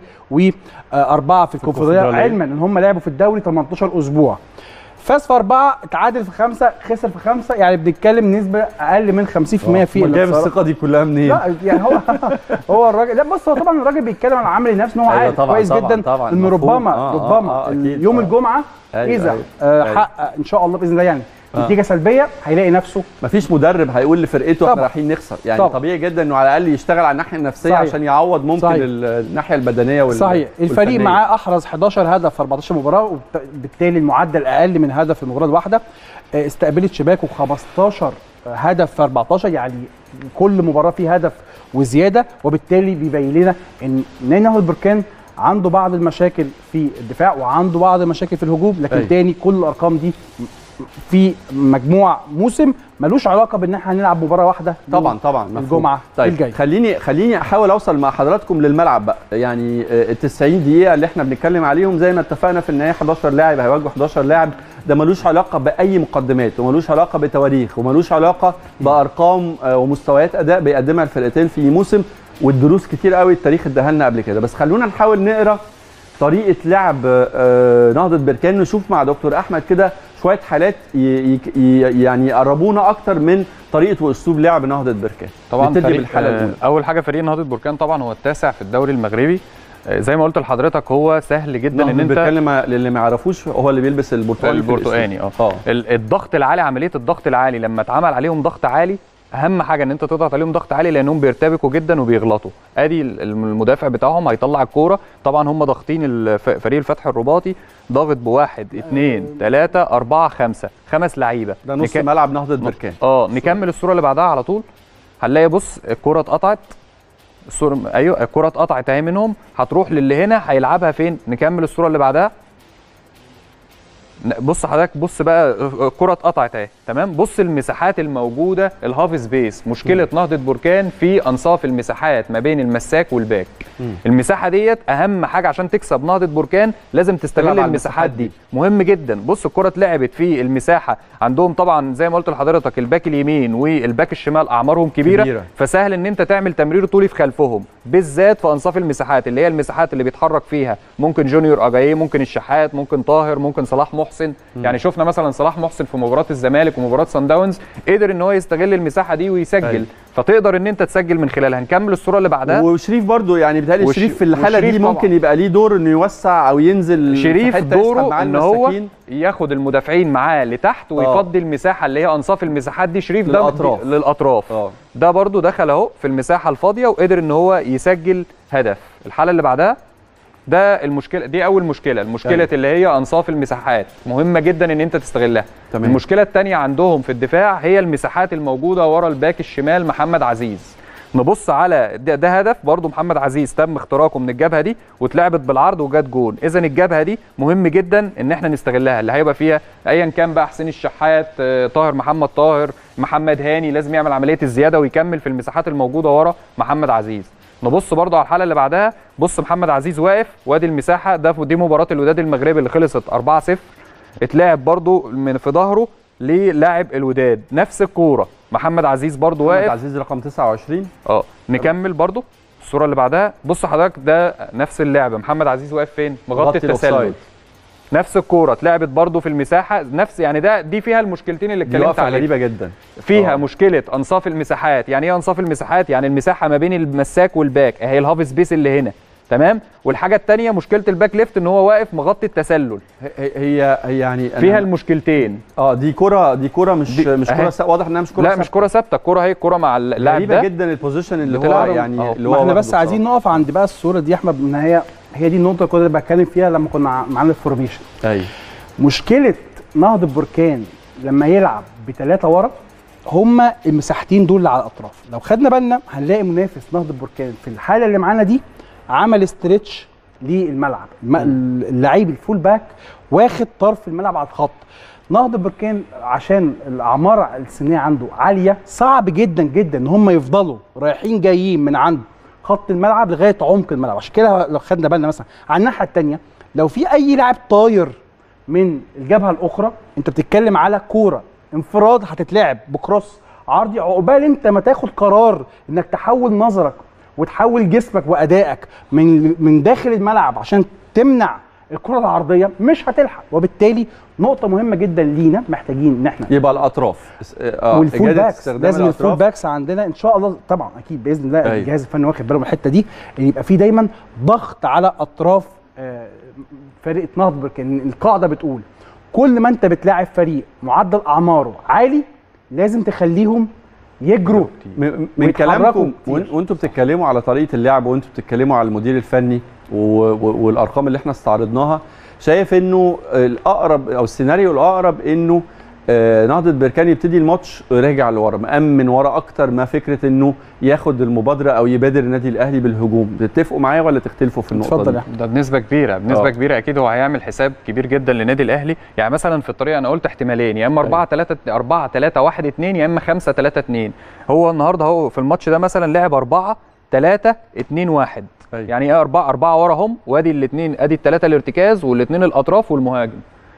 واربعه في الكونفدراليه علما ان هم لعبوا في الدوري 18 اسبوع فاز في اربعه اتعادل في خمسه خسر في خمسه يعني بنتكلم نسبه اقل من 50% في جايب الثقه دي كلها منين؟ لا يعني هو هو الراجل لا بص هو طبعا الراجل بيتكلم عن عمل نفسه ان هو عارف طبعًا كويس طبعًا جدا طبعًا ان ربما آه ربما آه آه يوم آه. الجمعه أيوة اذا أيوة آه أيوة. حقق ان شاء الله باذن الله يعني نتيجه سلبيه هيلاقي نفسه مفيش مدرب هيقول لفرقته احنا طبعاً. رايحين نخسر يعني طبعاً. طبيعي جدا انه على الاقل يشتغل على الناحيه النفسيه صحيح. عشان يعوض ممكن صحيح. الناحيه البدنيه وال صحيح الفريق والفنية. معاه احرز 11 هدف في 14 مباراه وبالتالي المعدل اقل من هدف في المباراه الواحده آه، استقبلت شباكه 15 هدف في 14 يعني كل مباراه فيه هدف وزياده وبالتالي بيبين لنا ان نادي نهضه بركان عنده بعض المشاكل في الدفاع وعنده بعض المشاكل في الهجوم لكن أيوة. تاني كل الارقام دي في مجموع موسم ملوش علاقه بان احنا هنلعب مباراه واحده طبعا طبعا مفهوم. الجمعه طيب الجايه خليني خليني احاول اوصل مع حضراتكم للملعب بقى يعني ال 90 دقيقه اللي احنا بنتكلم عليهم زي ما اتفقنا في النهايه 11 لاعب هيواجهوا 11 لاعب ده ملوش علاقه باي مقدمات وملوش علاقه بتواريخ وملوش علاقه بارقام آه، ومستويات اداء بيقدمها الفرقتين في موسم والدروس كتير قوي التاريخ اداها لنا قبل كده بس خلونا نحاول نقرا طريقه لعب آه، نهضه بركان نشوف مع دكتور احمد كده شويه حالات ي- ي- ي- يعني يقربونا اكتر من طريقه واسلوب لعب نهضه بركان طبعا نبتدي فريق بالحالة آه، الأولى. اول حاجه فريق نهضه بركان طبعا هو التاسع في الدوري المغربي آه، زي ما قلت لحضرتك هو سهل جدا ان نهضه انت بركان لما- للي ما يعرفوش هو اللي بيلبس البرتقالي في البرتقاني اه اه ال- الضغط العالي عمليه الضغط العالي لما اتعمل عليهم ضغط عالي اهم حاجه ان انت تضغط عليهم ضغط عالي لانهم بيرتبكوا جدا وبيغلطوا ادي ال- المدافع بتاعهم هيطلع الكوره طبعا هم ضاغطين الف- فريق الفتح الرباطي ضاغط بواحد اثنين ثلاثه اربعه خمسه خمس لعيبه ده نص نك- ملعب نهضه بركان اه نكمل الصوره اللي بعدها على طول هنلاقي بص الكره اتقطعت الصوره ايوه الكره اتقطعت اهي منهم هتروح للي هنا هيلعبها فين نكمل الصوره اللي بعدها ن- بص حضرتك بص بقى الكره اتقطعت اهي تمام بص المساحات الموجوده الهاف سبيس مشكله نهضه بركان في انصاف المساحات ما بين المساك والباك مم. المساحه ديت اهم حاجه عشان تكسب نهضه بركان لازم تلعب تستغل على المساحات المساحات دي مهم جدا بص الكره اتلعبت في المساحه عندهم طبعا زي ما قلت لحضرتك الباك اليمين والباك الشمال اعمارهم كبيره, كبيرة. كبيرة. فسهل ان انت تعمل تمرير طولي في خلفهم بالذات في انصاف المساحات اللي هي المساحات اللي بيتحرك فيها ممكن جونيور اجاييه ممكن الشحات ممكن طاهر ممكن صلاح محسن يعني شفنا مثلا صلاح محسن في مباراه الزمالك ومباراه سان داونز قدر ان هو يستغل المساحه دي ويسجل أيوة. فتقدر ان انت تسجل من خلالها هنكمل الصوره اللي بعدها وشريف برضو يعني بيتهيألي وش- شريف في الحاله دي وشريف ممكن طبعاً. يبقى ليه دور انه يوسع او ينزل في شريف حتة يسحب دوره معاه ان هو المساكين. ياخد المدافعين معاه لتحت ويفضي المساحه اللي هي انصاف المساحات دي شريف ده للأطراف. للاطراف اه ده برضو دخل اهو في المساحه الفاضيه وقدر ان هو يسجل هدف الحاله اللي بعدها ده المشكله دي اول مشكله المشكله أيوة. اللي هي انصاف المساحات مهمه جدا ان انت تستغلها تمام. المشكله الثانيه عندهم في الدفاع هي المساحات الموجوده ورا الباك الشمال محمد عزيز نبص على ده, ده هدف برضو محمد عزيز تم اختراقه من الجبهه دي واتلعبت بالعرض وجات جون اذا الجبهه دي مهم جدا ان احنا نستغلها اللي هيبقى فيها ايا كان بقى حسين الشحات آه، طاهر محمد طاهر محمد هاني لازم يعمل عمليه الزياده ويكمل في المساحات الموجوده ورا محمد عزيز نبص برضو على الحاله اللي بعدها بص محمد عزيز واقف وادي المساحه ده دي مباراه الوداد المغربي اللي خلصت 4-0 اتلعب برضو من في ظهره للاعب الوداد نفس الكوره محمد عزيز برضو محمد واقف عزيز رقم 29 اه نكمل برضو الصوره اللي بعدها بص حضرتك ده نفس اللعبه محمد عزيز واقف فين مغطي التسلل الأوفسايد. نفس الكوره اتلعبت برضو في المساحه نفس يعني ده دي فيها المشكلتين اللي دي اتكلمت وقفه عليها غريبه جدا فيها آه. مشكله انصاف المساحات يعني ايه انصاف المساحات يعني المساحه ما بين المساك والباك اهي الهاف سبيس اللي هنا تمام والحاجه الثانيه مشكله الباك ليفت ان هو واقف مغطي التسلل هي هي هي يعني أنا- فيها المشكلتين اه دي كره دي كره مش دي- مش أهي. كره سا- واضح انها مش كره لا مش كره ثابته الكره هي الكره مع اللاعب غريبه ده جدا البوزيشن اللي هو بتلعب- يعني أهو. اللي ما هو احنا واخده بس عايزين بصراحة. نقف عند بقى الصوره دي يا احمد ان هي هي دي النقطه اللي كنت بتكلم فيها لما كنا ع- معانا الفورميشن ايوه مشكله نهضه بركان لما يلعب بثلاثه ورا هما المساحتين دول اللي على الاطراف لو خدنا بالنا هنلاقي منافس نهضه بركان في الحاله اللي معانا دي عمل استريتش للملعب الم- اللعيب الفول باك واخد طرف الملعب على الخط نهضه بركان عشان الاعمار السنيه عنده عاليه صعب جدا جدا ان هم يفضلوا رايحين جايين من عند خط الملعب لغايه عمق الملعب عشان كده لو خدنا بالنا مثلا على الناحيه الثانيه لو في اي لاعب طاير من الجبهه الاخرى انت بتتكلم على كوره انفراد هتتلعب بكروس عرضي عقبال انت ما تاخد قرار انك تحول نظرك وتحول جسمك وادائك من من داخل الملعب عشان تمنع الكره العرضيه مش هتلحق وبالتالي نقطه مهمه جدا لينا محتاجين ان احنا يبقى الاطراف اه والفول إجادة باكس استخدام لازم الفول الأطراف. باكس عندنا ان شاء الله طبعا اكيد باذن الله أيوة. الجهاز الفني واخد باله من الحته دي ان يبقى في دايما ضغط على اطراف آه، فرقه نهضه بركان القاعده بتقول كل ما انت بتلاعب فريق معدل اعماره عالي لازم تخليهم يجروا م- من ويتحركوا كلامكم كتير. وإن- وانتوا بتتكلموا على طريقه اللعب وانتوا بتتكلموا على المدير الفني و- و- والارقام اللي احنا استعرضناها شايف انه الاقرب او السيناريو الاقرب انه آه، نهضه بركان يبتدي الماتش راجع لورا مأمن ورا اكتر ما فكره انه ياخد المبادره او يبادر النادي الاهلي بالهجوم تتفقوا معايا ولا تختلفوا في النقطه اتفضل دي يا أحمد. ده بنسبه كبيره بنسبه آه. أوه. كبيره اكيد هو هيعمل حساب كبير جدا للنادي الاهلي يعني مثلا في الطريقه انا قلت احتمالين يا اما 4 3 4 3 1 2 يا اما 5 3 2 هو النهارده هو في الماتش ده مثلا لعب 4 3 2 1 أيوة. يعني ايه 4 4 ورا هم وادي الاثنين ادي الثلاثه الارتكاز والاثنين الاطراف والمهاجم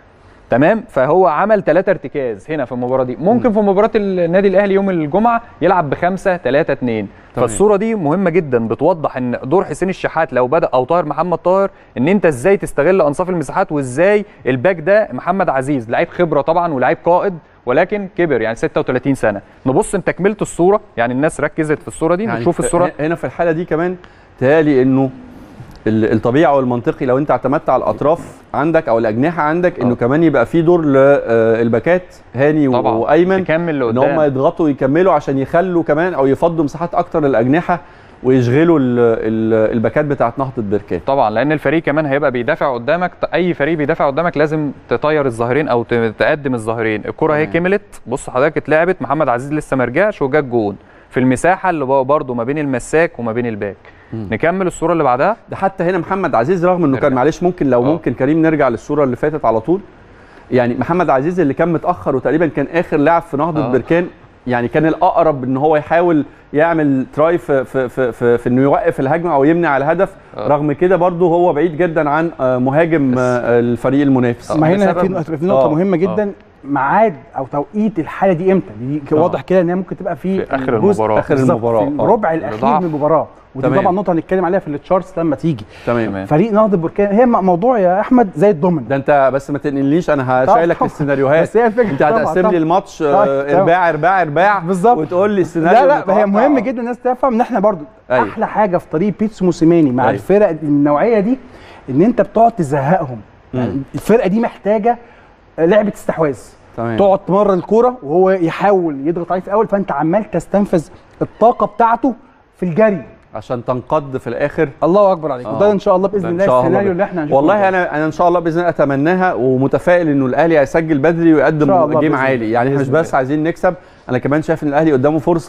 تمام فهو عمل ثلاثة ارتكاز هنا في المباراه دي ممكن في مباراه النادي الاهلي يوم الجمعه يلعب بخمسة 3 2 تمام. فالصوره دي مهمه جدا بتوضح ان دور حسين الشحات لو بدا او طاهر محمد طاهر ان انت ازاي تستغل انصاف المساحات وازاي الباك ده محمد عزيز لعيب خبره طبعا ولاعيب قائد ولكن كبر يعني 36 سنه نبص ان تكمله الصوره يعني الناس ركزت في الصوره دي يعني نشوف الصوره هنا في الحاله دي كمان تهيألي انه ال- الطبيعي او المنطقي لو انت اعتمدت على الاطراف عندك او الاجنحه عندك انه آه. كمان يبقى في دور للباكات هاني و- طبعا وايمن تكمل ان هم لقدام يضغطوا ويكملوا عشان يخلوا كمان او يفضوا مساحات اكتر للاجنحه ويشغلوا ال- ال- الباكات بتاعت نهضه بركان طبعا لان الفريق كمان هيبقى بيدافع قدامك اي فريق بيدافع قدامك لازم تطير الظاهرين او ت- تقدم الظاهرين الكره هي تمام. كملت بص حضرتك اتلعبت محمد عزيز لسه ما رجعش وجات جون في المساحه اللي برضه ما بين المساك وما بين الباك مم. نكمل الصوره اللي بعدها ده حتى هنا محمد عزيز رغم انه كان نرجع. معلش ممكن لو آه. ممكن كريم نرجع للصوره اللي فاتت على طول يعني محمد عزيز اللي كان متاخر وتقريبا كان اخر لاعب في نهضه آه. بركان يعني كان الاقرب ان هو يحاول يعمل تراي في في في, في, في انه يوقف الهجمه او يمنع الهدف آه. رغم كده برضه هو بعيد جدا عن آه، مهاجم بس- آه، الفريق المنافس آه. ما هنا بسبب- في هتبقى في نقطه آه، مهمه جدا ميعاد او توقيت الحاله دي امتى دي آه. واضح كده ان هي ممكن تبقى في, في آخر الجزء- المباراة. آخر بالظبط، المباراة، في آه. الربع الاخير الضعف. من المباراه ودي تمام. طبعا نقطه هنتكلم عليها في التشارتس لما تيجي تمام تمام. فريق نهضه بركان هي موضوع يا احمد زي الدومين ده انت بس ما تنقلنيش انا طبعاً. هشايلك السيناريوهات بس هي الفكره انت طبعاً، هتقسم طبعاً. لي الماتش طيب، آه، طبعاً. ارباع ارباع ارباع بالظبط. وتقول لي السيناريو لا لا هي المتوقع. مهم جدا الناس تفهم ان احنا برضو أيوة. احلى حاجه في طريق بيتسو موسيماني مع أيوة. الفرق النوعيه دي ان انت بتقعد تزهقهم يعني مم. الفرقه دي محتاجه لعبه استحواذ تمام تقعد تمرر الكوره وهو يحاول يضغط عليه في الاول فانت عمال تستنفذ الطاقه بتاعته في الجري عشان تنقض في الاخر الله اكبر عليك آه. وده ان شاء الله باذن ده إن الله شاء الله السيناريو بإذن- اللي احنا هنشوفه والله قدام. انا انا ان شاء الله باذن الله اتمناها ومتفائل انه الاهلي هيسجل بدري إن شاء ويقدم الله جيم بإذن عالي الله. يعني احنا مش بإذن بس عايزين نكسب انا كمان شايف ان الاهلي قدامه فرصه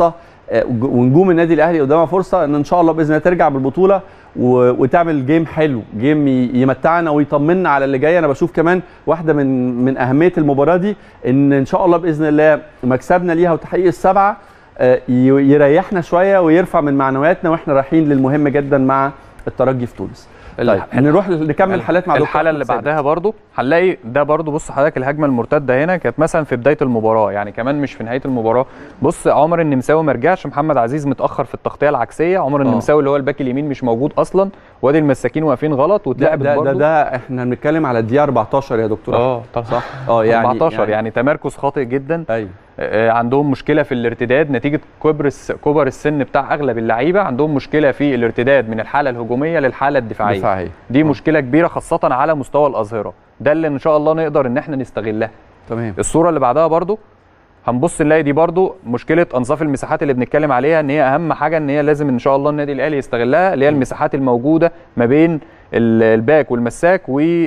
آه، وج- ونجوم النادي الاهلي قدامها فرصه ان ان شاء الله باذن الله ترجع بالبطوله و- وتعمل جيم حلو جيم ي- يمتعنا ويطمنا على اللي جاي انا بشوف كمان واحده من من اهميه المباراه دي ان ان شاء الله باذن الله مكسبنا ليها وتحقيق السبعه آه، ي- يريحنا شويه ويرفع من معنوياتنا واحنا رايحين للمهم جدا مع الترجي في تونس طيب الح- نروح نكمل حالات مع دكتور الحاله أحمد اللي ثابت. بعدها برضو هنلاقي ده برضو بص حضرتك الهجمه المرتده هنا كانت مثلا في بدايه المباراه يعني كمان مش في نهايه المباراه بص عمر النمساوي ما رجعش محمد عزيز متاخر في التغطيه العكسيه عمر آه. النمساوي اللي هو الباك اليمين مش موجود اصلا وادي المساكين واقفين غلط ده واتلعبت ده, ده برضو ده احنا بنتكلم على الدقيقه 14 يا دكتور اه طبعا صح اه يعني 14 يعني, يعني تمركز خاطئ جدا ايوه آه، عندهم مشكله في الارتداد نتيجه كبر الس- كبر السن بتاع اغلب اللعيبه عندهم مشكله في الارتداد من الحاله الهجوميه للحاله الدفاعيه دفاعيه دي آه. مشكله كبيره خاصه على مستوى الاظهره ده اللي ان شاء الله نقدر ان احنا نستغلها تمام الصوره اللي بعدها برضو هنبص نلاقي دي برضو مشكله انصاف المساحات اللي بنتكلم عليها ان هي اهم حاجه ان هي لازم ان شاء الله النادي الاهلي يستغلها اللي هي المساحات الموجوده ما بين ال- الباك والمساك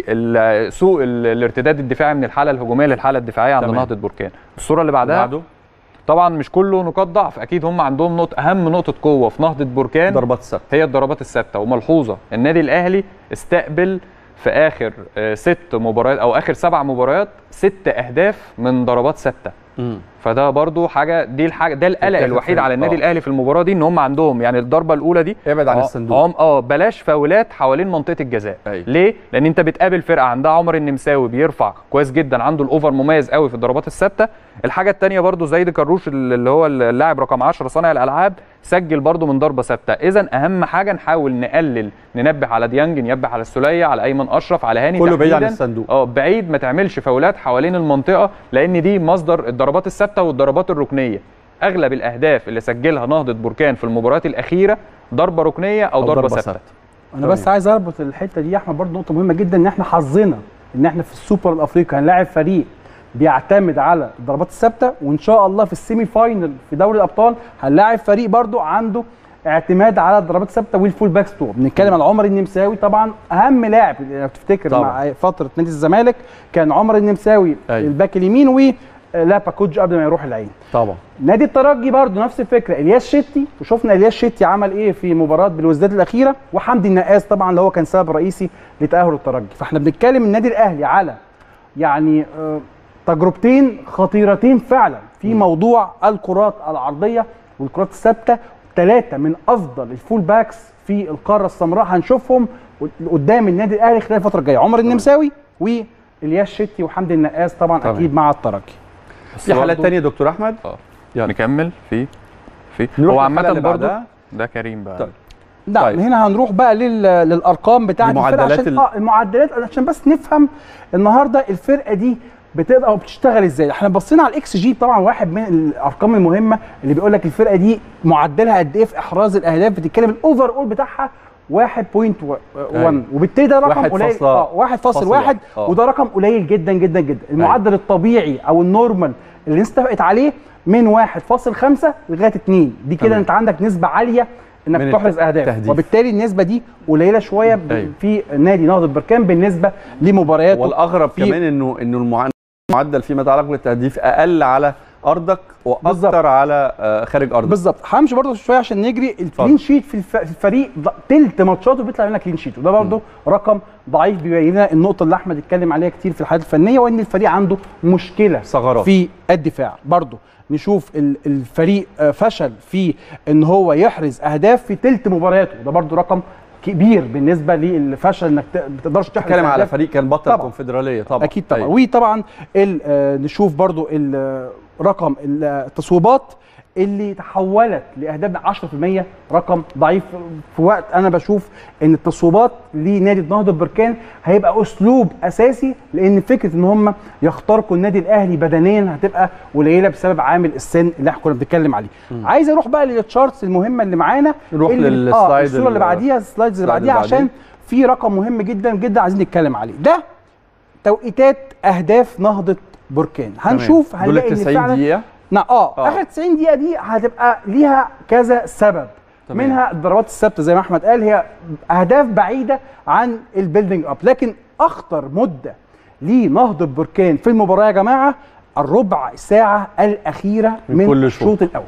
وسوء الارتداد الدفاعي من الحاله الهجوميه للحاله الدفاعيه عند تمام. نهضه بركان الصوره اللي بعدها بعده طبعا مش كله نقاط ضعف اكيد هم عندهم نقطه اهم نقطه قوه في نهضه بركان ضربات ثابته هي الضربات الثابته وملحوظه النادي الاهلي استقبل في اخر آه، ست مباريات او اخر سبع مباريات ست اهداف من ضربات ثابته مم. فده برضو حاجه دي الحاجه ده القلق تتاخد الوحيد في- على النادي آه. الاهلي في المباراه دي ان هم عندهم يعني الضربه الاولى دي ابعد عن آه، الصندوق عم اه بلاش فاولات حوالين منطقه الجزاء أيوة. ليه لان انت بتقابل فرقه عندها عمر النمساوي بيرفع كويس جدا عنده الاوفر مميز قوي في الضربات الثابته الحاجه الثانيه برضو زيد كروش اللي هو اللاعب رقم 10 صانع الالعاب سجل برضو من ضربه ثابته اذا اهم حاجه نحاول نقلل ننبه على ديانج ننبه على السوليه على ايمن اشرف على هاني كله بعيد عن تحديداً. الصندوق اه بعيد ما تعملش فاولات حوالين المنطقه لان دي مصدر الضربات الثابته والضربات الركنيه اغلب الاهداف اللي سجلها نهضه بركان في المباريات الاخيره ضربه ركنيه او, ضربه ثابته انا بس عايز اربط الحته دي يا احمد برضه نقطه مهمه جدا ان احنا حظنا ان احنا في السوبر الافريقي هنلاعب فريق بيعتمد على الضربات الثابته وان شاء الله في السيمي فاينل في دوري الابطال هنلاعب فريق برضه عنده اعتماد على الضربات الثابته والفول باك ستور بنتكلم على عمر النمساوي طبعا اهم لاعب لو تفتكر طبعاً. مع فتره نادي الزمالك كان عمر النمساوي أيوة. الباك اليمين و لابا كوج قبل ما يروح العين طبعا نادي الترجي برضه نفس الفكره الياس شتي وشفنا الياس شتي عمل ايه في مباراه بالوزداد الاخيره وحمدي النقاس طبعا اللي هو كان سبب رئيسي لتاهل الترجي فاحنا بنتكلم النادي الاهلي على يعني آه، تجربتين خطيرتين فعلا في موضوع الكرات العرضيه والكرات الثابته ثلاثه من افضل الفول باكس في القاره السمراء هنشوفهم قدام النادي الاهلي خلال الفتره الجايه عمر النمساوي والياس شتي وحمدي النقاس طبعا تمام. اكيد مع الترجي في حالات تانية يا دكتور احمد يلا. نكمل في في نروح هو للحالة عامه اللي برضه بعدها. ده كريم بقى طيب. نعم طيب. طيب. هنا هنروح بقى لل... للارقام بتاعه الفرقه المعدلات عشان ال- اه المعدلات عشان بس نفهم النهارده الفرقه دي بتقدر او بتشتغل ازاي احنا بصينا على الاكس جي طبعا واحد من الارقام المهمه اللي بيقول لك الفرقه دي معدلها قد ايه في احراز الاهداف بتتكلم الاوفر اول بتاعها 1.1 أيوة. وبالتالي ده رقم واحد قليل فاصلة- اه 1.1 فاصل واحد. آه. وده رقم قليل جدا جدا جدا المعدل الطبيعي او النورمال اللي الناس اتفقت عليه من 1.5 لغايه 2 دي كده تمام. انت عندك نسبه عاليه انك من تحرز اهداف التهديف. وبالتالي النسبه دي قليله شويه ب- أيوة. في نادي نهضه بركان بالنسبه لمبارياته والاغرب في- كمان انه انه المع- المعدل فيما يتعلق بالتهديف اقل على ارضك واكثر بالظبط. على آه، خارج ارضك بالظبط همشي برضه شويه عشان نجري الكلين شيت في الف- في الفريق ض- تلت ماتشاته بيطلع لنا كلين شيت وده برضه رقم ضعيف بيبين لنا النقطه اللي احمد اتكلم عليها كتير في الحالات الفنيه وان الفريق عنده مشكله ثغرات في الدفاع برضه نشوف ال- الفريق آه، فشل في ان هو يحرز اهداف في تلت مبارياته ده برضه رقم كبير بالنسبه للفشل انك ت- ما تقدرش تحرز بتتكلم على أهداف. فريق كان بطل طبعاً. الكونفدراليه طبعا اكيد طبعا أيوة. وطبعا ال- آه، نشوف برضو ال- آه، رقم التصويبات اللي تحولت لاهداف 10% رقم ضعيف في وقت انا بشوف ان التصويبات لنادي نهضه بركان هيبقى اسلوب اساسي لان فكره ان هم يخترقوا النادي الاهلي بدنيا هتبقى قليله بسبب عامل السن اللي احنا كنا بنتكلم عليه عايز اروح بقى للتشارتس المهمه اللي معانا نروح اللي- للسلايد الصوره اللي ال- بعديها السلايدز اللي السلايد بعديها اللي عشان بعديه. في رقم مهم جدا جدا عايزين نتكلم عليه ده توقيتات اهداف نهضه بركان هنشوف تمام. دول هنلاقي ان 90 فعلا دقيقه نا اه, آه. اخر 90 دقيقه دي هتبقى ليها كذا سبب تمام. منها الضربات الثابته زي ما احمد قال هي اهداف بعيده عن البيلدينج اب لكن اخطر مده لنهضه بركان في المباراه يا جماعه الربع ساعه الاخيره من من, كل شوط. الشوط الاول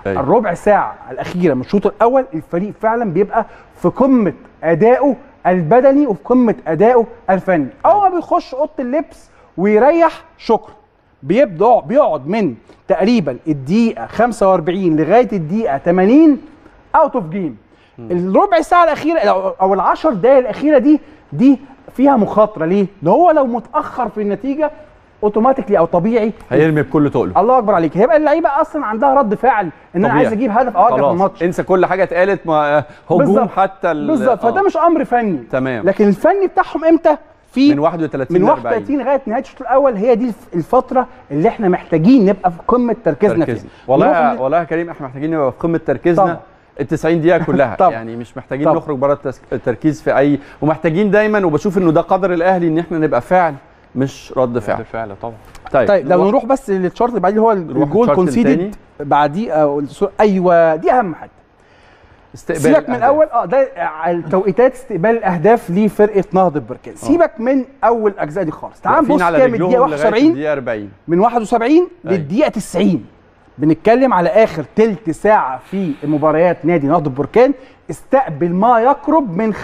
أيوة. الربع ساعه الاخيره من الشوط الاول الفريق فعلا بيبقى في قمه ادائه البدني وفي قمه ادائه الفني اول ما بيخش اوضه اللبس ويريح شكرا بيبدا بيقعد من تقريبا الدقيقه 45 لغايه الدقيقه 80 اوت اوف جيم الربع ساعه الاخيره أو- او العشر دقائق الاخيره دي دي فيها مخاطره ليه؟ ان هو لو متاخر في النتيجه اوتوماتيكلي او طبيعي هيرمي بكل تقله الله اكبر عليك هيبقى اللعيبه اصلا عندها رد فعل ان انا طبيعي. عايز اجيب هدف او ارجع في خلاص الماتش انسى كل حاجه اتقالت ما هجوم بالظبط. حتى ال- بالظبط آه. فده مش امر فني تمام. لكن الفني بتاعهم امتى؟ في من 31 من ل 40. 31 لغايه نهايه الشوط الاول هي دي الف- الفتره اللي احنا محتاجين نبقى في قمه تركيزنا تركيزنا فيها والله نروح يا- ل- والله يا كريم احنا محتاجين نبقى في قمه تركيزنا طبعا. ال 90 دقيقه كلها طبعا. يعني مش محتاجين طبعا. نخرج بره التس- التركيز في اي ومحتاجين دايما وبشوف انه ده قدر الاهلي ان احنا نبقى فعل مش رد فعل بالفعل طبعا طيب, طيب لو نروح- نروح بس للشارت اللي بعديه اللي هو نروح الجول للشارت التاني. كونسيدد بعديه أو السو- ايوه دي اهم حاجه استقبال سيبك من الأهداف. الاول اه ده التوقيتات استقبال الاهداف لفرقه نهضه بركان سيبك من اول اجزاء دي خالص تعال واقفين نبص على كده من رجلهم الدقيقه لغاية 71 الدقيقه 40 من 71 أيوة. للدقيقه 90 بنتكلم على اخر تلت ساعه في مباريات نادي نهضه بركان استقبل ما يقرب من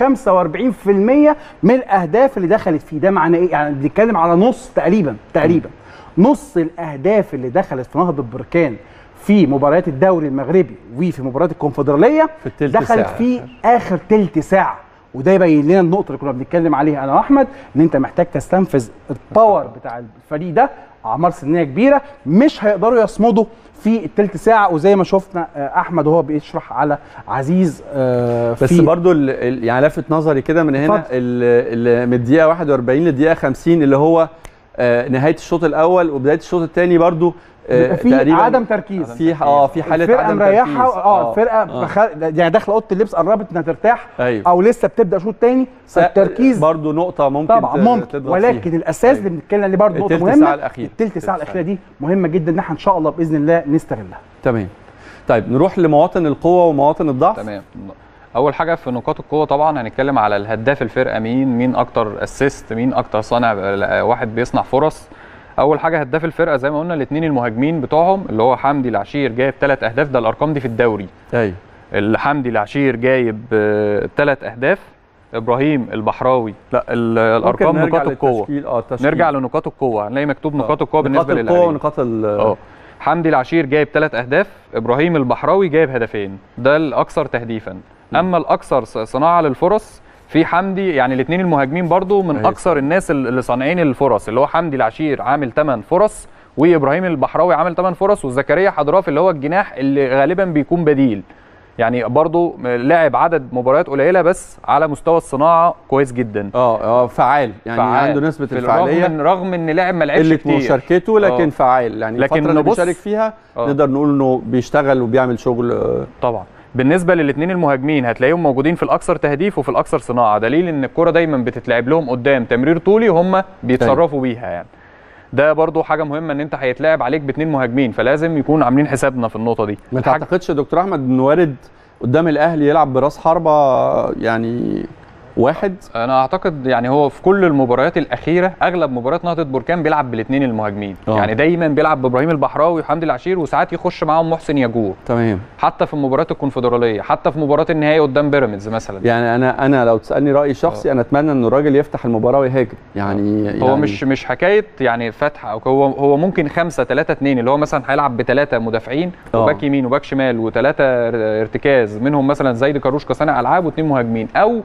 45% من الاهداف اللي دخلت فيه ده معناه ايه يعني بنتكلم على نص تقريبا تقريبا نص الاهداف اللي دخلت في نهضه بركان في مباريات الدوري المغربي وفي مباريات الكونفدراليه في التلت دخلت ساعة. في اخر تلت ساعه وده يبين لنا النقطه اللي كنا بنتكلم عليها انا واحمد ان انت محتاج تستنفذ الباور بتاع الفريق ده اعمار سنيه كبيره مش هيقدروا يصمدوا في التلت ساعه وزي ما شفنا آه، احمد وهو بيشرح على عزيز آه، بس في برضو ال- ال- يعني لافت نظري كده من هنا اتفضل. ال- ال- من الدقيقه 41 للدقيقه 50 اللي هو آه، نهايه الشوط الاول وبدايه الشوط الثاني برضو آه، بيبقى في تقريبا عدم تركيز في اه في حاله الفرقه عدم مريحه تركيز. اه الفرقه آه. بخ... يعني داخله اوضه اللبس قربت انها ترتاح ايوه او لسه بتبدا شوط تاني س- فالتركيز برضو نقطه ممكن طبعا ت- ممكن تضغط ولكن فيها. الاساس أيوة. اللي بنتكلم عليه برضه نقطه التلت مهمه ساعة الأخيرة. التلت ساعه الاخيره دي مهمه جدا ان احنا ان شاء الله باذن الله نستغلها تمام طيب نروح لمواطن القوه ومواطن الضعف تمام اول حاجه في نقاط القوه طبعا هنتكلم على الهداف الفرقه مين مين اكتر اسيست مين اكتر صانع واحد بيصنع فرص اول حاجه هداف الفرقه زي ما قلنا الاثنين المهاجمين بتوعهم اللي هو حمدي العشير جايب ثلاث اهداف ده الارقام دي في الدوري ايوه الحمدي العشير جايب ثلاث اهداف ابراهيم البحراوي لا ال- الارقام ممكن نرجع نقاط القوه للتشكيل اه التشكيل. نرجع لنقاط القوه هنلاقي مكتوب نقاط القوه نقاط بالنسبه القوه للاعبين ونقاط ال اه حمدي العشير جايب ثلاث اهداف ابراهيم البحراوي جايب هدفين ده الاكثر تهديفا اما الاكثر ص- صناعه للفرص في حمدي يعني الاثنين المهاجمين برضو من أيوة. اكثر الناس ال- اللي صانعين الفرص اللي هو حمدي العشير عامل 8 فرص وابراهيم البحراوي عامل 8 فرص وزكريا حضراف اللي هو الجناح اللي غالبا بيكون بديل يعني برضو لعب عدد مباريات قليله بس على مستوى الصناعه كويس جدا اه اه فعال يعني فعال. عنده نسبه في الفعاليه رغم ان رغم ان لعب ما لعبش قله كتير مشاركته لكن آه. فعال يعني لكن الفتره اللي نبص- بيشارك فيها آه. نقدر نقول انه بيشتغل وبيعمل شغل آه، طبعا بالنسبه للاثنين المهاجمين هتلاقيهم موجودين في الاكثر تهديف وفي الاكثر صناعه دليل ان الكره دايما بتتلعب لهم قدام تمرير طولي هم بيتصرفوا بيها يعني ده برضو حاجه مهمه ان انت هيتلعب عليك باثنين مهاجمين فلازم يكون عاملين حسابنا في النقطه دي ما حاجة- تعتقدش يا دكتور احمد انه وارد قدام الاهلي يلعب براس حربه يعني واحد انا اعتقد يعني هو في كل المباريات الاخيره اغلب مباريات نهضه بركان بيلعب بالاثنين المهاجمين آه. يعني دايما بيلعب بابراهيم البحراوي وحمدي العشير وساعات يخش معاهم محسن ياجور تمام حتى في مباريات الكونفدراليه حتى في مباراه النهائي قدام بيراميدز مثلا يعني انا انا لو تسالني رايي الشخصي انا اتمنى ان الراجل يفتح المباراه ويهاجم يعني هو يعني مش مش حكايه يعني فتح او هو هو ممكن 5 3 2 اللي هو مثلا هيلعب بثلاثه مدافعين آه. وباك يمين وباك شمال وثلاثه ارتكاز منهم مثلا زيد كاروش كصانع العاب واثنين مهاجمين او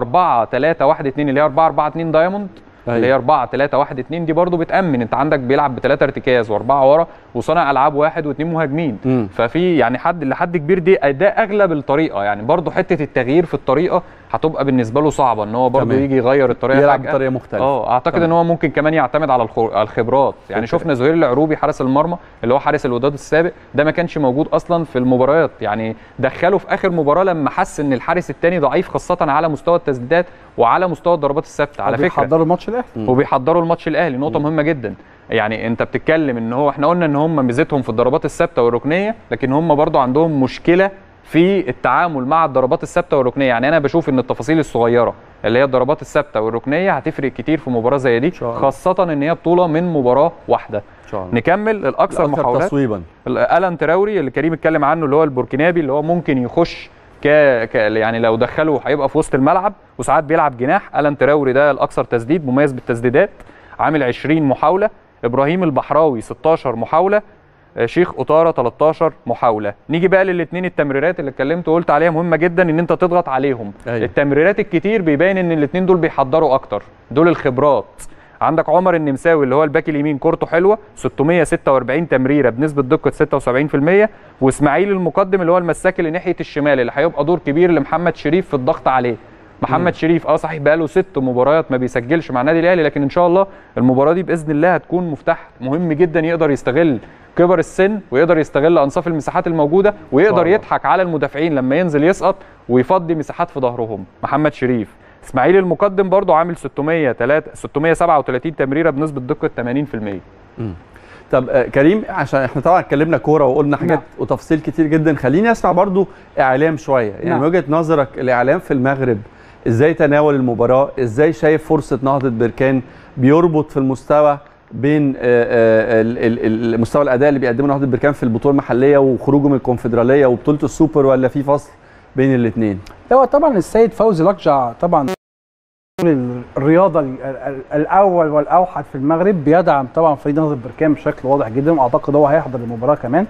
4 3 1 2 اللي هي 4 4 2 دايموند اللي هي أيوة. 4 3 1 2 دي برضو بتامن انت عندك بيلعب بثلاثه ارتكاز واربعه ورا وصانع العاب واحد واثنين مهاجمين مم. ففي يعني حد لحد كبير دي ده اغلب الطريقه يعني برضو حته التغيير في الطريقه هتبقى بالنسبه له صعبه ان هو برضو تمام. يجي يغير الطريقه يلعب فجأة. بطريقه مختلفه اه اعتقد تمام. ان هو ممكن كمان يعتمد على الخو- على الخبرات يعني فكرة. شفنا زهير العروبي حارس المرمى اللي هو حارس الوداد السابق ده ما كانش موجود اصلا في المباريات يعني دخله في اخر مباراه لما حس ان الحارس الثاني ضعيف خاصه على مستوى التسديدات وعلى مستوى الضربات الثابته على فكره بيحضروا الماتش الاهلي وبيحضروا الماتش الاهلي نقطه مهمه جدا يعني انت بتتكلم ان هو احنا قلنا ان هم ميزتهم في الضربات الثابته والركنيه لكن هم برضو عندهم مشكله في التعامل مع الضربات الثابته والركنيه يعني انا بشوف ان التفاصيل الصغيره اللي هي الضربات الثابته والركنيه هتفرق كتير في مباراه زي دي شاء الله. خاصه ان هي بطوله من مباراه واحده ان شاء الله نكمل الاكثر الأكثر محاولات تصويبا الان تراوري اللي كريم اتكلم عنه اللي هو البوركينابي اللي هو ممكن يخش ك... ك... يعني لو دخله هيبقى في وسط الملعب وساعات بيلعب جناح الان تراوري ده الاكثر تسديد مميز بالتسديدات عامل 20 محاوله ابراهيم البحراوي 16 محاوله آه، شيخ قطاره 13 محاوله نيجي بقى للاثنين التمريرات اللي اتكلمت وقلت عليها مهمه جدا ان انت تضغط عليهم أيوة. التمريرات الكتير بيبين ان الاثنين دول بيحضروا اكتر دول الخبرات عندك عمر النمساوي اللي هو الباك اليمين كورته حلوه 646 تمريره بنسبه دقه 76% واسماعيل المقدم اللي هو المساك اللي ناحيه الشمال اللي هيبقى دور كبير لمحمد شريف في الضغط عليه محمد شريف اه صحيح بقاله ست مباريات ما بيسجلش مع النادي الاهلي لكن ان شاء الله المباراه دي باذن الله هتكون مفتاح مهم جدا يقدر يستغل كبر السن ويقدر يستغل انصاف المساحات الموجوده ويقدر الله. يضحك على المدافعين لما ينزل يسقط ويفضي مساحات في ظهرهم محمد شريف اسماعيل المقدم برضه عامل 603 637 تمريره بنسبه دقه 80% طب آه، كريم عشان احنا طبعا اتكلمنا كوره وقلنا حاجات نعم. وتفاصيل كتير جدا خليني اسمع برضو اعلام شويه يعني نعم. من وجهه نظرك الاعلام في المغرب ازاي تناول المباراه ازاي شايف فرصه نهضه بركان بيربط في المستوى بين آه، آه، ال- ال- ال- مستوى الاداء اللي بيقدمه نهضه بركان في البطوله المحليه وخروجه من الكونفدراليه وبطوله السوبر ولا في فصل بين الاثنين هو طبعا السيد فوزي لقجع طبعا الرياضه ال- ال- الاول والاوحد في المغرب بيدعم طبعا فريق نهضه بركان بشكل واضح جدا واعتقد هو هيحضر المباراه كمان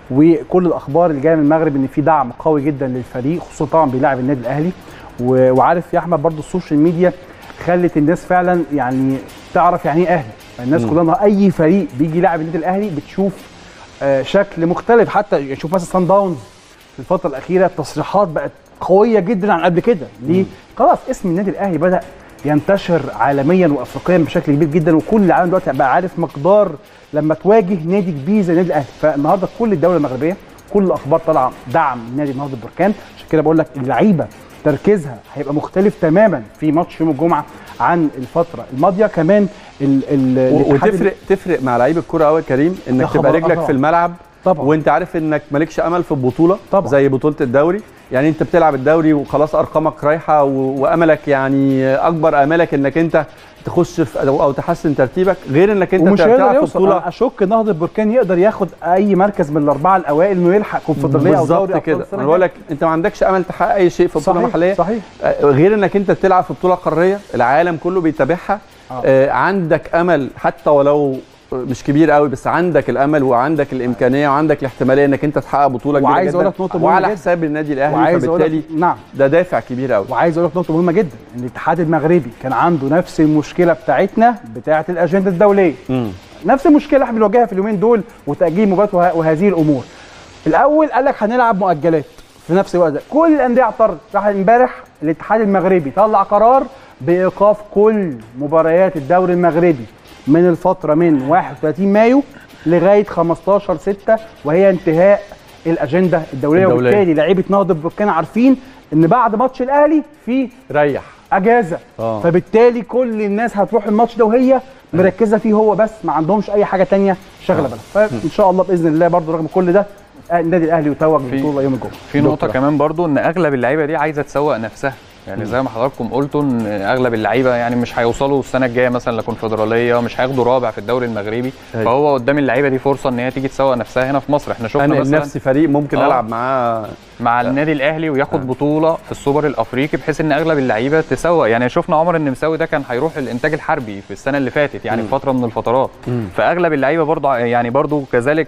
وكل الاخبار اللي جايه من المغرب ان في دعم قوي جدا للفريق خصوصا طبعا بيلاعب النادي الاهلي و- وعارف يا احمد برضو السوشيال ميديا خلت الناس فعلا يعني تعرف يعني ايه اهلي الناس مم. كلها النهار- اي فريق بيجي يلاعب النادي الاهلي بتشوف آه، شكل مختلف حتى شوف مثلا سان داونز في الفتره الاخيره التصريحات بقت قويه جدا عن قبل كده ليه خلاص اسم النادي الاهلي بدا ينتشر عالميا وافريقيا بشكل كبير جدا وكل العالم دلوقتي بقى عارف مقدار لما تواجه نادي كبير زي النادي الاهلي فالنهارده كل الدوله المغربيه كل الاخبار طالعه دعم نادي نهضه بركان عشان كده بقول لك اللعيبه تركيزها هيبقى مختلف تماما في ماتش يوم الجمعه عن الفتره الماضيه كمان ال ال و- الاتحاد وتفرق تفرق مع لعيب الكوره قوي يا كريم يا انك خبر تبقى رجلك طبعا. في الملعب طبعا وانت عارف انك مالكش امل في البطوله طبعا. زي بطوله الدوري يعني انت بتلعب الدوري وخلاص ارقامك رايحه و... واملك يعني اكبر امالك انك انت تخش في او أو تحسن ترتيبك غير انك انت ومش بتلعب هيقدر في يوصل بطوله انا اشك نهضه بركان يقدر ياخد اي مركز من الاربعه الاوائل انه يلحق كونفدراليه او دوري بالظبط أبطال كده السنة انا بقول الجاية. لك انت ما عندكش امل تحقق اي شيء في بطوله صحيح محليه صحيح آه، غير انك انت بتلعب في بطوله قاريه العالم كله بيتابعها آه. آه، عندك امل حتى ولو مش كبير قوي بس عندك الامل وعندك الامكانيه وعندك الاحتماليه انك انت تحقق بطوله كبيره وعايز جدا أقول لك نقطة مهمة وعلى جدا. حساب النادي الاهلي وعايز اقول فبالتالي لك نعم ده دافع كبير قوي وعايز اقول لك نقطه مهمه جدا ان الاتحاد المغربي كان عنده نفس المشكله بتاعتنا بتاعه الاجنده الدوليه مم. نفس المشكله اللي احنا بنواجهها في اليومين دول وتاجيل مباريات وه- وهذه الامور الاول قال لك هنلعب مؤجلات في نفس الوقت ده كل الانديه اعترضت راح امبارح الاتحاد المغربي طلع قرار بايقاف كل مباريات الدوري المغربي من الفتره من 31 مايو لغايه 15 6 وهي انتهاء الاجنده الدوليه, الدولية. وبالتالي لعيبه نهضه بركان عارفين ان بعد ماتش الاهلي في ريح اجازه آه. فبالتالي كل الناس هتروح الماتش ده وهي مركزه فيه هو بس ما عندهمش اي حاجه تانية شغله بالها فان شاء الله باذن الله برضو رغم كل ده النادي الاهلي يتوج في- بالبطوله يوم الجمعه في نقطه دكتور. كمان برضو ان اغلب اللعيبه دي عايزه تسوق نفسها يعني زي ما حضراتكم قلتوا ان اغلب اللعيبه يعني مش هيوصلوا السنه الجايه مثلا لكونفدراليه مش هياخدوا رابع في الدوري المغربي أيوة. فهو قدام اللعيبه دي فرصه ان هي تيجي تسوق نفسها هنا في مصر احنا شفنا انا مثلا نفسي فريق ممكن آه. العب معاه مع النادي الاهلي وياخد بطوله في السوبر الافريقي بحيث ان اغلب اللعيبه تسوق يعني شفنا عمر النمساوي ده كان هيروح الانتاج الحربي في السنه اللي فاتت يعني في فتره من الفترات مم. فاغلب اللعيبه برضو يعني برضو كذلك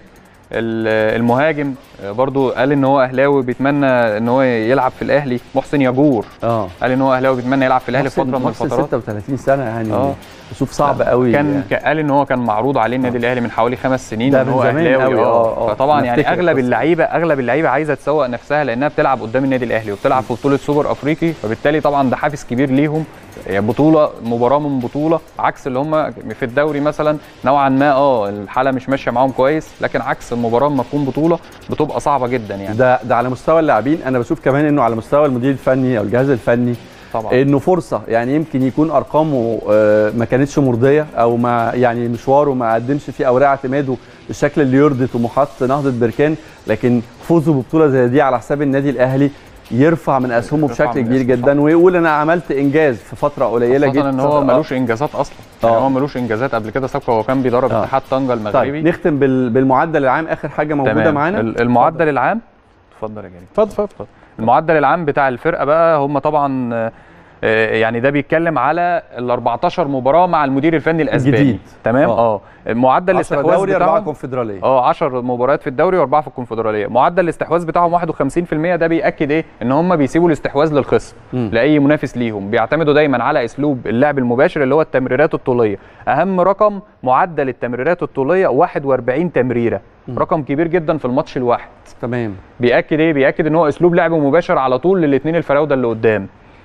ال- المهاجم برضو قال ان هو اهلاوي بيتمنى ان هو يلعب في الاهلي محسن ياجور اه قال ان هو اهلاوي بيتمنى يلعب في الاهلي في محسن- فتره من محسن الفترات 36 سنه يعني آه. بشوف صعب قوي كان يعني. ك- قال ان هو كان معروض عليه النادي الاهلي من حوالي خمس سنين ده ان من هو زمان اهلاوي قوي، اه آه، آه. فطبعا أنا يعني أفتكر اغلب القصة. اللعيبه اغلب اللعيبه عايزه تسوق نفسها لانها بتلعب قدام النادي الاهلي وبتلعب في بطوله سوبر افريقي فبالتالي طبعا ده حافز كبير ليهم يعني بطوله مباراه من بطوله عكس اللي هم في الدوري مثلا نوعا ما اه الحاله مش ماشيه معاهم كويس لكن عكس المباراه لما تكون بطوله بتبقى صعبه جدا يعني ده ده على مستوى اللاعبين انا بشوف كمان انه على مستوى المدير الفني او الجهاز الفني طبعا انه فرصه يعني يمكن يكون ارقامه آه، ما كانتش مرضيه او ما يعني مشواره ما قدمش فيه اوراق اعتماده بالشكل اللي يرضي طموحات نهضه بركان لكن فوزه ببطوله زي دي على حساب النادي الاهلي يرفع من اسهمه يرفع بشكل من كبير اسمه جدا ويقول انا عملت انجاز في فتره قليله خاصة جدا ان هو ملوش انجازات اصلا يعني آه. هو ملوش انجازات قبل كده سابقه هو كان بيدرب آه. اتحاد طنجه طيب المغربي نختم بال- بالمعدل العام اخر حاجه موجوده تمام. معانا ال- المعدل العام اتفضل يا جريم اتفضل اتفضل المعدل العام بتاع الفرقه بقى هم طبعا آه، آه، يعني ده بيتكلم على ال 14 مباراه مع المدير الفني الاسباني الجديد. تمام آه. اه معدل 10 الاستحواذ دوري 4 بتاعهم كونفدراليه اه 10 مباريات في الدوري واربعه في الكونفدراليه معدل الاستحواذ بتاعهم 51% ده بياكد ايه ان هم بيسيبوا الاستحواذ للخصم مم. لاي منافس ليهم بيعتمدوا دايما على اسلوب اللعب المباشر اللي هو التمريرات الطوليه اهم رقم معدل التمريرات الطوليه 41 تمريره مم. رقم كبير جدا في الماتش الواحد تمام بياكد ايه بياكد ان هو اسلوب لعب مباشر على طول للاثنين الفراوده اللي قدام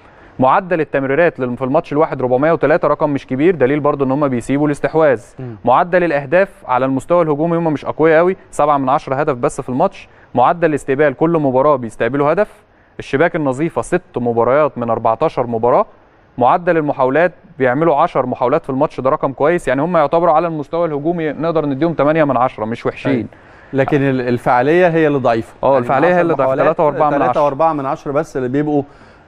معدل التمريرات لل- في الماتش الواحد 403 رقم مش كبير دليل برضو ان هم بيسيبوا الاستحواذ مم. معدل الاهداف على المستوى الهجومي هم مش اقوياء قوي 7 من 10 هدف بس في الماتش معدل الاستقبال كل مباراه بيستقبلوا هدف الشباك النظيفه ست مباريات من 14 مباراه معدل المحاولات بيعملوا 10 محاولات في الماتش ده رقم كويس يعني هم يعتبروا على المستوى الهجومي نقدر نديهم 8 من 10 مش وحشين أيوة. لكن ال- الفعاليه هي اللي ضعيفه اه، الفعالية هي اللي ضعيفة. تلاتة وأربعة من 3 عشرة. و4 من 10 بس اللي بيبقوا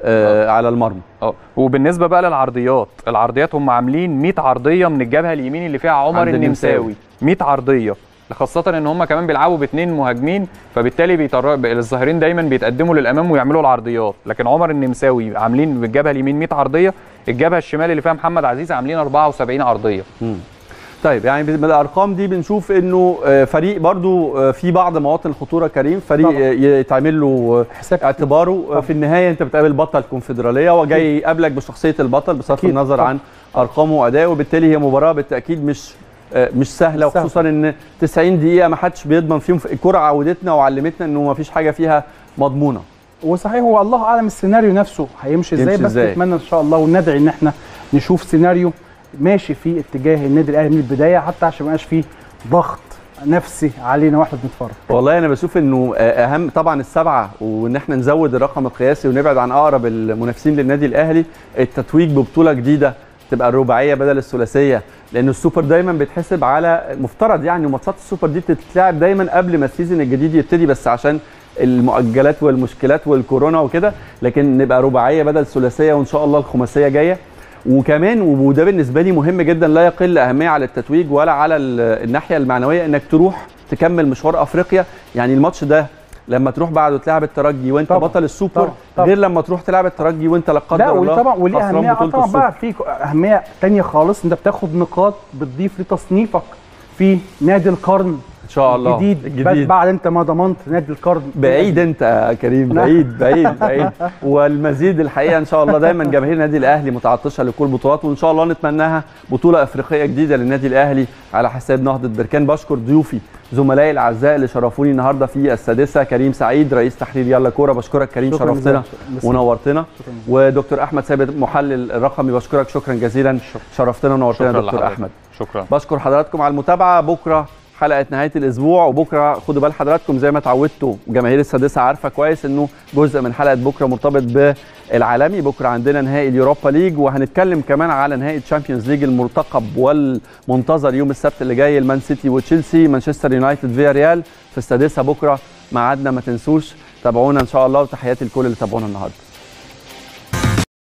آه على المرمى اه وبالنسبه بقى للعرضيات العرضيات هم عاملين 100 عرضيه من الجبهه اليمين اللي فيها عمر عند النمساوي. النمساوي 100 عرضيه خاصة ان هم كمان بيلعبوا باثنين مهاجمين فبالتالي بيطر... الظاهرين دايما بيتقدموا للامام ويعملوا العرضيات لكن عمر النمساوي عاملين بالجبهه اليمين 100 عرضيه الجبهه الشمال اللي فيها محمد عزيز عاملين 74 عرضيه مم. طيب يعني من الارقام دي بنشوف انه آه، فريق برضو آه، في بعض مواطن الخطوره كريم فريق طبعا. آه، يتعمل له آه، حساب اعتباره آه، في النهايه انت بتقابل بطل كونفدراليه وجاي يقابلك بشخصيه البطل بصرف أكيد. النظر طبعا. عن ارقامه وادائه وبالتالي هي مباراه بالتاكيد مش آه، مش سهله مش سهلة. وخصوصا ان 90 دقيقه ما حدش بيضمن فيهم الكره عودتنا وعلمتنا انه ما فيش حاجه فيها مضمونه وصحيح هو الله اعلم السيناريو نفسه هيمشي ازاي يمشي بس إزاي؟ نتمنى ان شاء الله وندعي ان احنا نشوف سيناريو ماشي في اتجاه النادي الاهلي من البدايه حتى عشان ما يبقاش فيه ضغط نفسي علينا واحنا بنتفرج والله انا بشوف انه اهم طبعا السبعه وان احنا نزود الرقم القياسي ونبعد عن اقرب المنافسين للنادي الاهلي التتويج ببطوله جديده تبقى الرباعيه بدل الثلاثيه لان السوبر دايما بيتحسب على مفترض يعني ماتشات السوبر دي بتتلعب دايما قبل ما السيزون الجديد يبتدي بس عشان المؤجلات والمشكلات والكورونا وكده لكن نبقى رباعيه بدل ثلاثيه وان شاء الله الخماسيه جايه وكمان وده بالنسبه لي مهم جدا لا يقل اهميه على التتويج ولا على ال- الناحيه المعنويه انك تروح تكمل مشوار افريقيا يعني الماتش ده لما تروح بعده تلعب الترجي وانت طبعا. بطل السوبر طبعا. طبعا. غير لما تروح تلعب الترجي وانت لا قدر لا الله وليه طبعا وليه خسران اهميه آه بطولة طبعا السوبر. بقى في اهميه تانية خالص انت بتاخد نقاط بتضيف لتصنيفك في نادي القرن ان شاء الله الجديد, الجديد بعد انت ما ضمنت نادي القرن بعيد انت يا كريم بعيد بعيد بعيد والمزيد الحقيقه ان شاء الله دايما جماهير النادي الاهلي متعطشه لكل بطولات وان شاء الله نتمناها بطوله افريقيه جديده للنادي الاهلي على حساب نهضه بركان بشكر ضيوفي زملائي الاعزاء اللي شرفوني النهارده في السادسه كريم سعيد رئيس تحرير يلا كوره بشكرك كريم شكراً شرفتنا جزيلاً. ونورتنا ودكتور احمد ثابت محلل الرقمي بشكرك شكرا جزيلا شرفتنا ونورتنا شكرا دكتور لحضرتك. احمد شكرا بشكر حضراتكم على المتابعه بكره حلقه نهايه الاسبوع وبكره خدوا بال حضراتكم زي ما اتعودتوا جماهير السادسه عارفه كويس انه جزء من حلقه بكره مرتبط بالعالمي بكره عندنا نهائي اليوروبا ليج وهنتكلم كمان على نهائي الشامبيونز ليج المرتقب والمنتظر يوم السبت اللي جاي المان سيتي وتشيلسي مانشستر يونايتد فيا ريال في السادسه بكره ميعادنا ما تنسوش تابعونا ان شاء الله وتحياتي لكل اللي تابعونا النهارده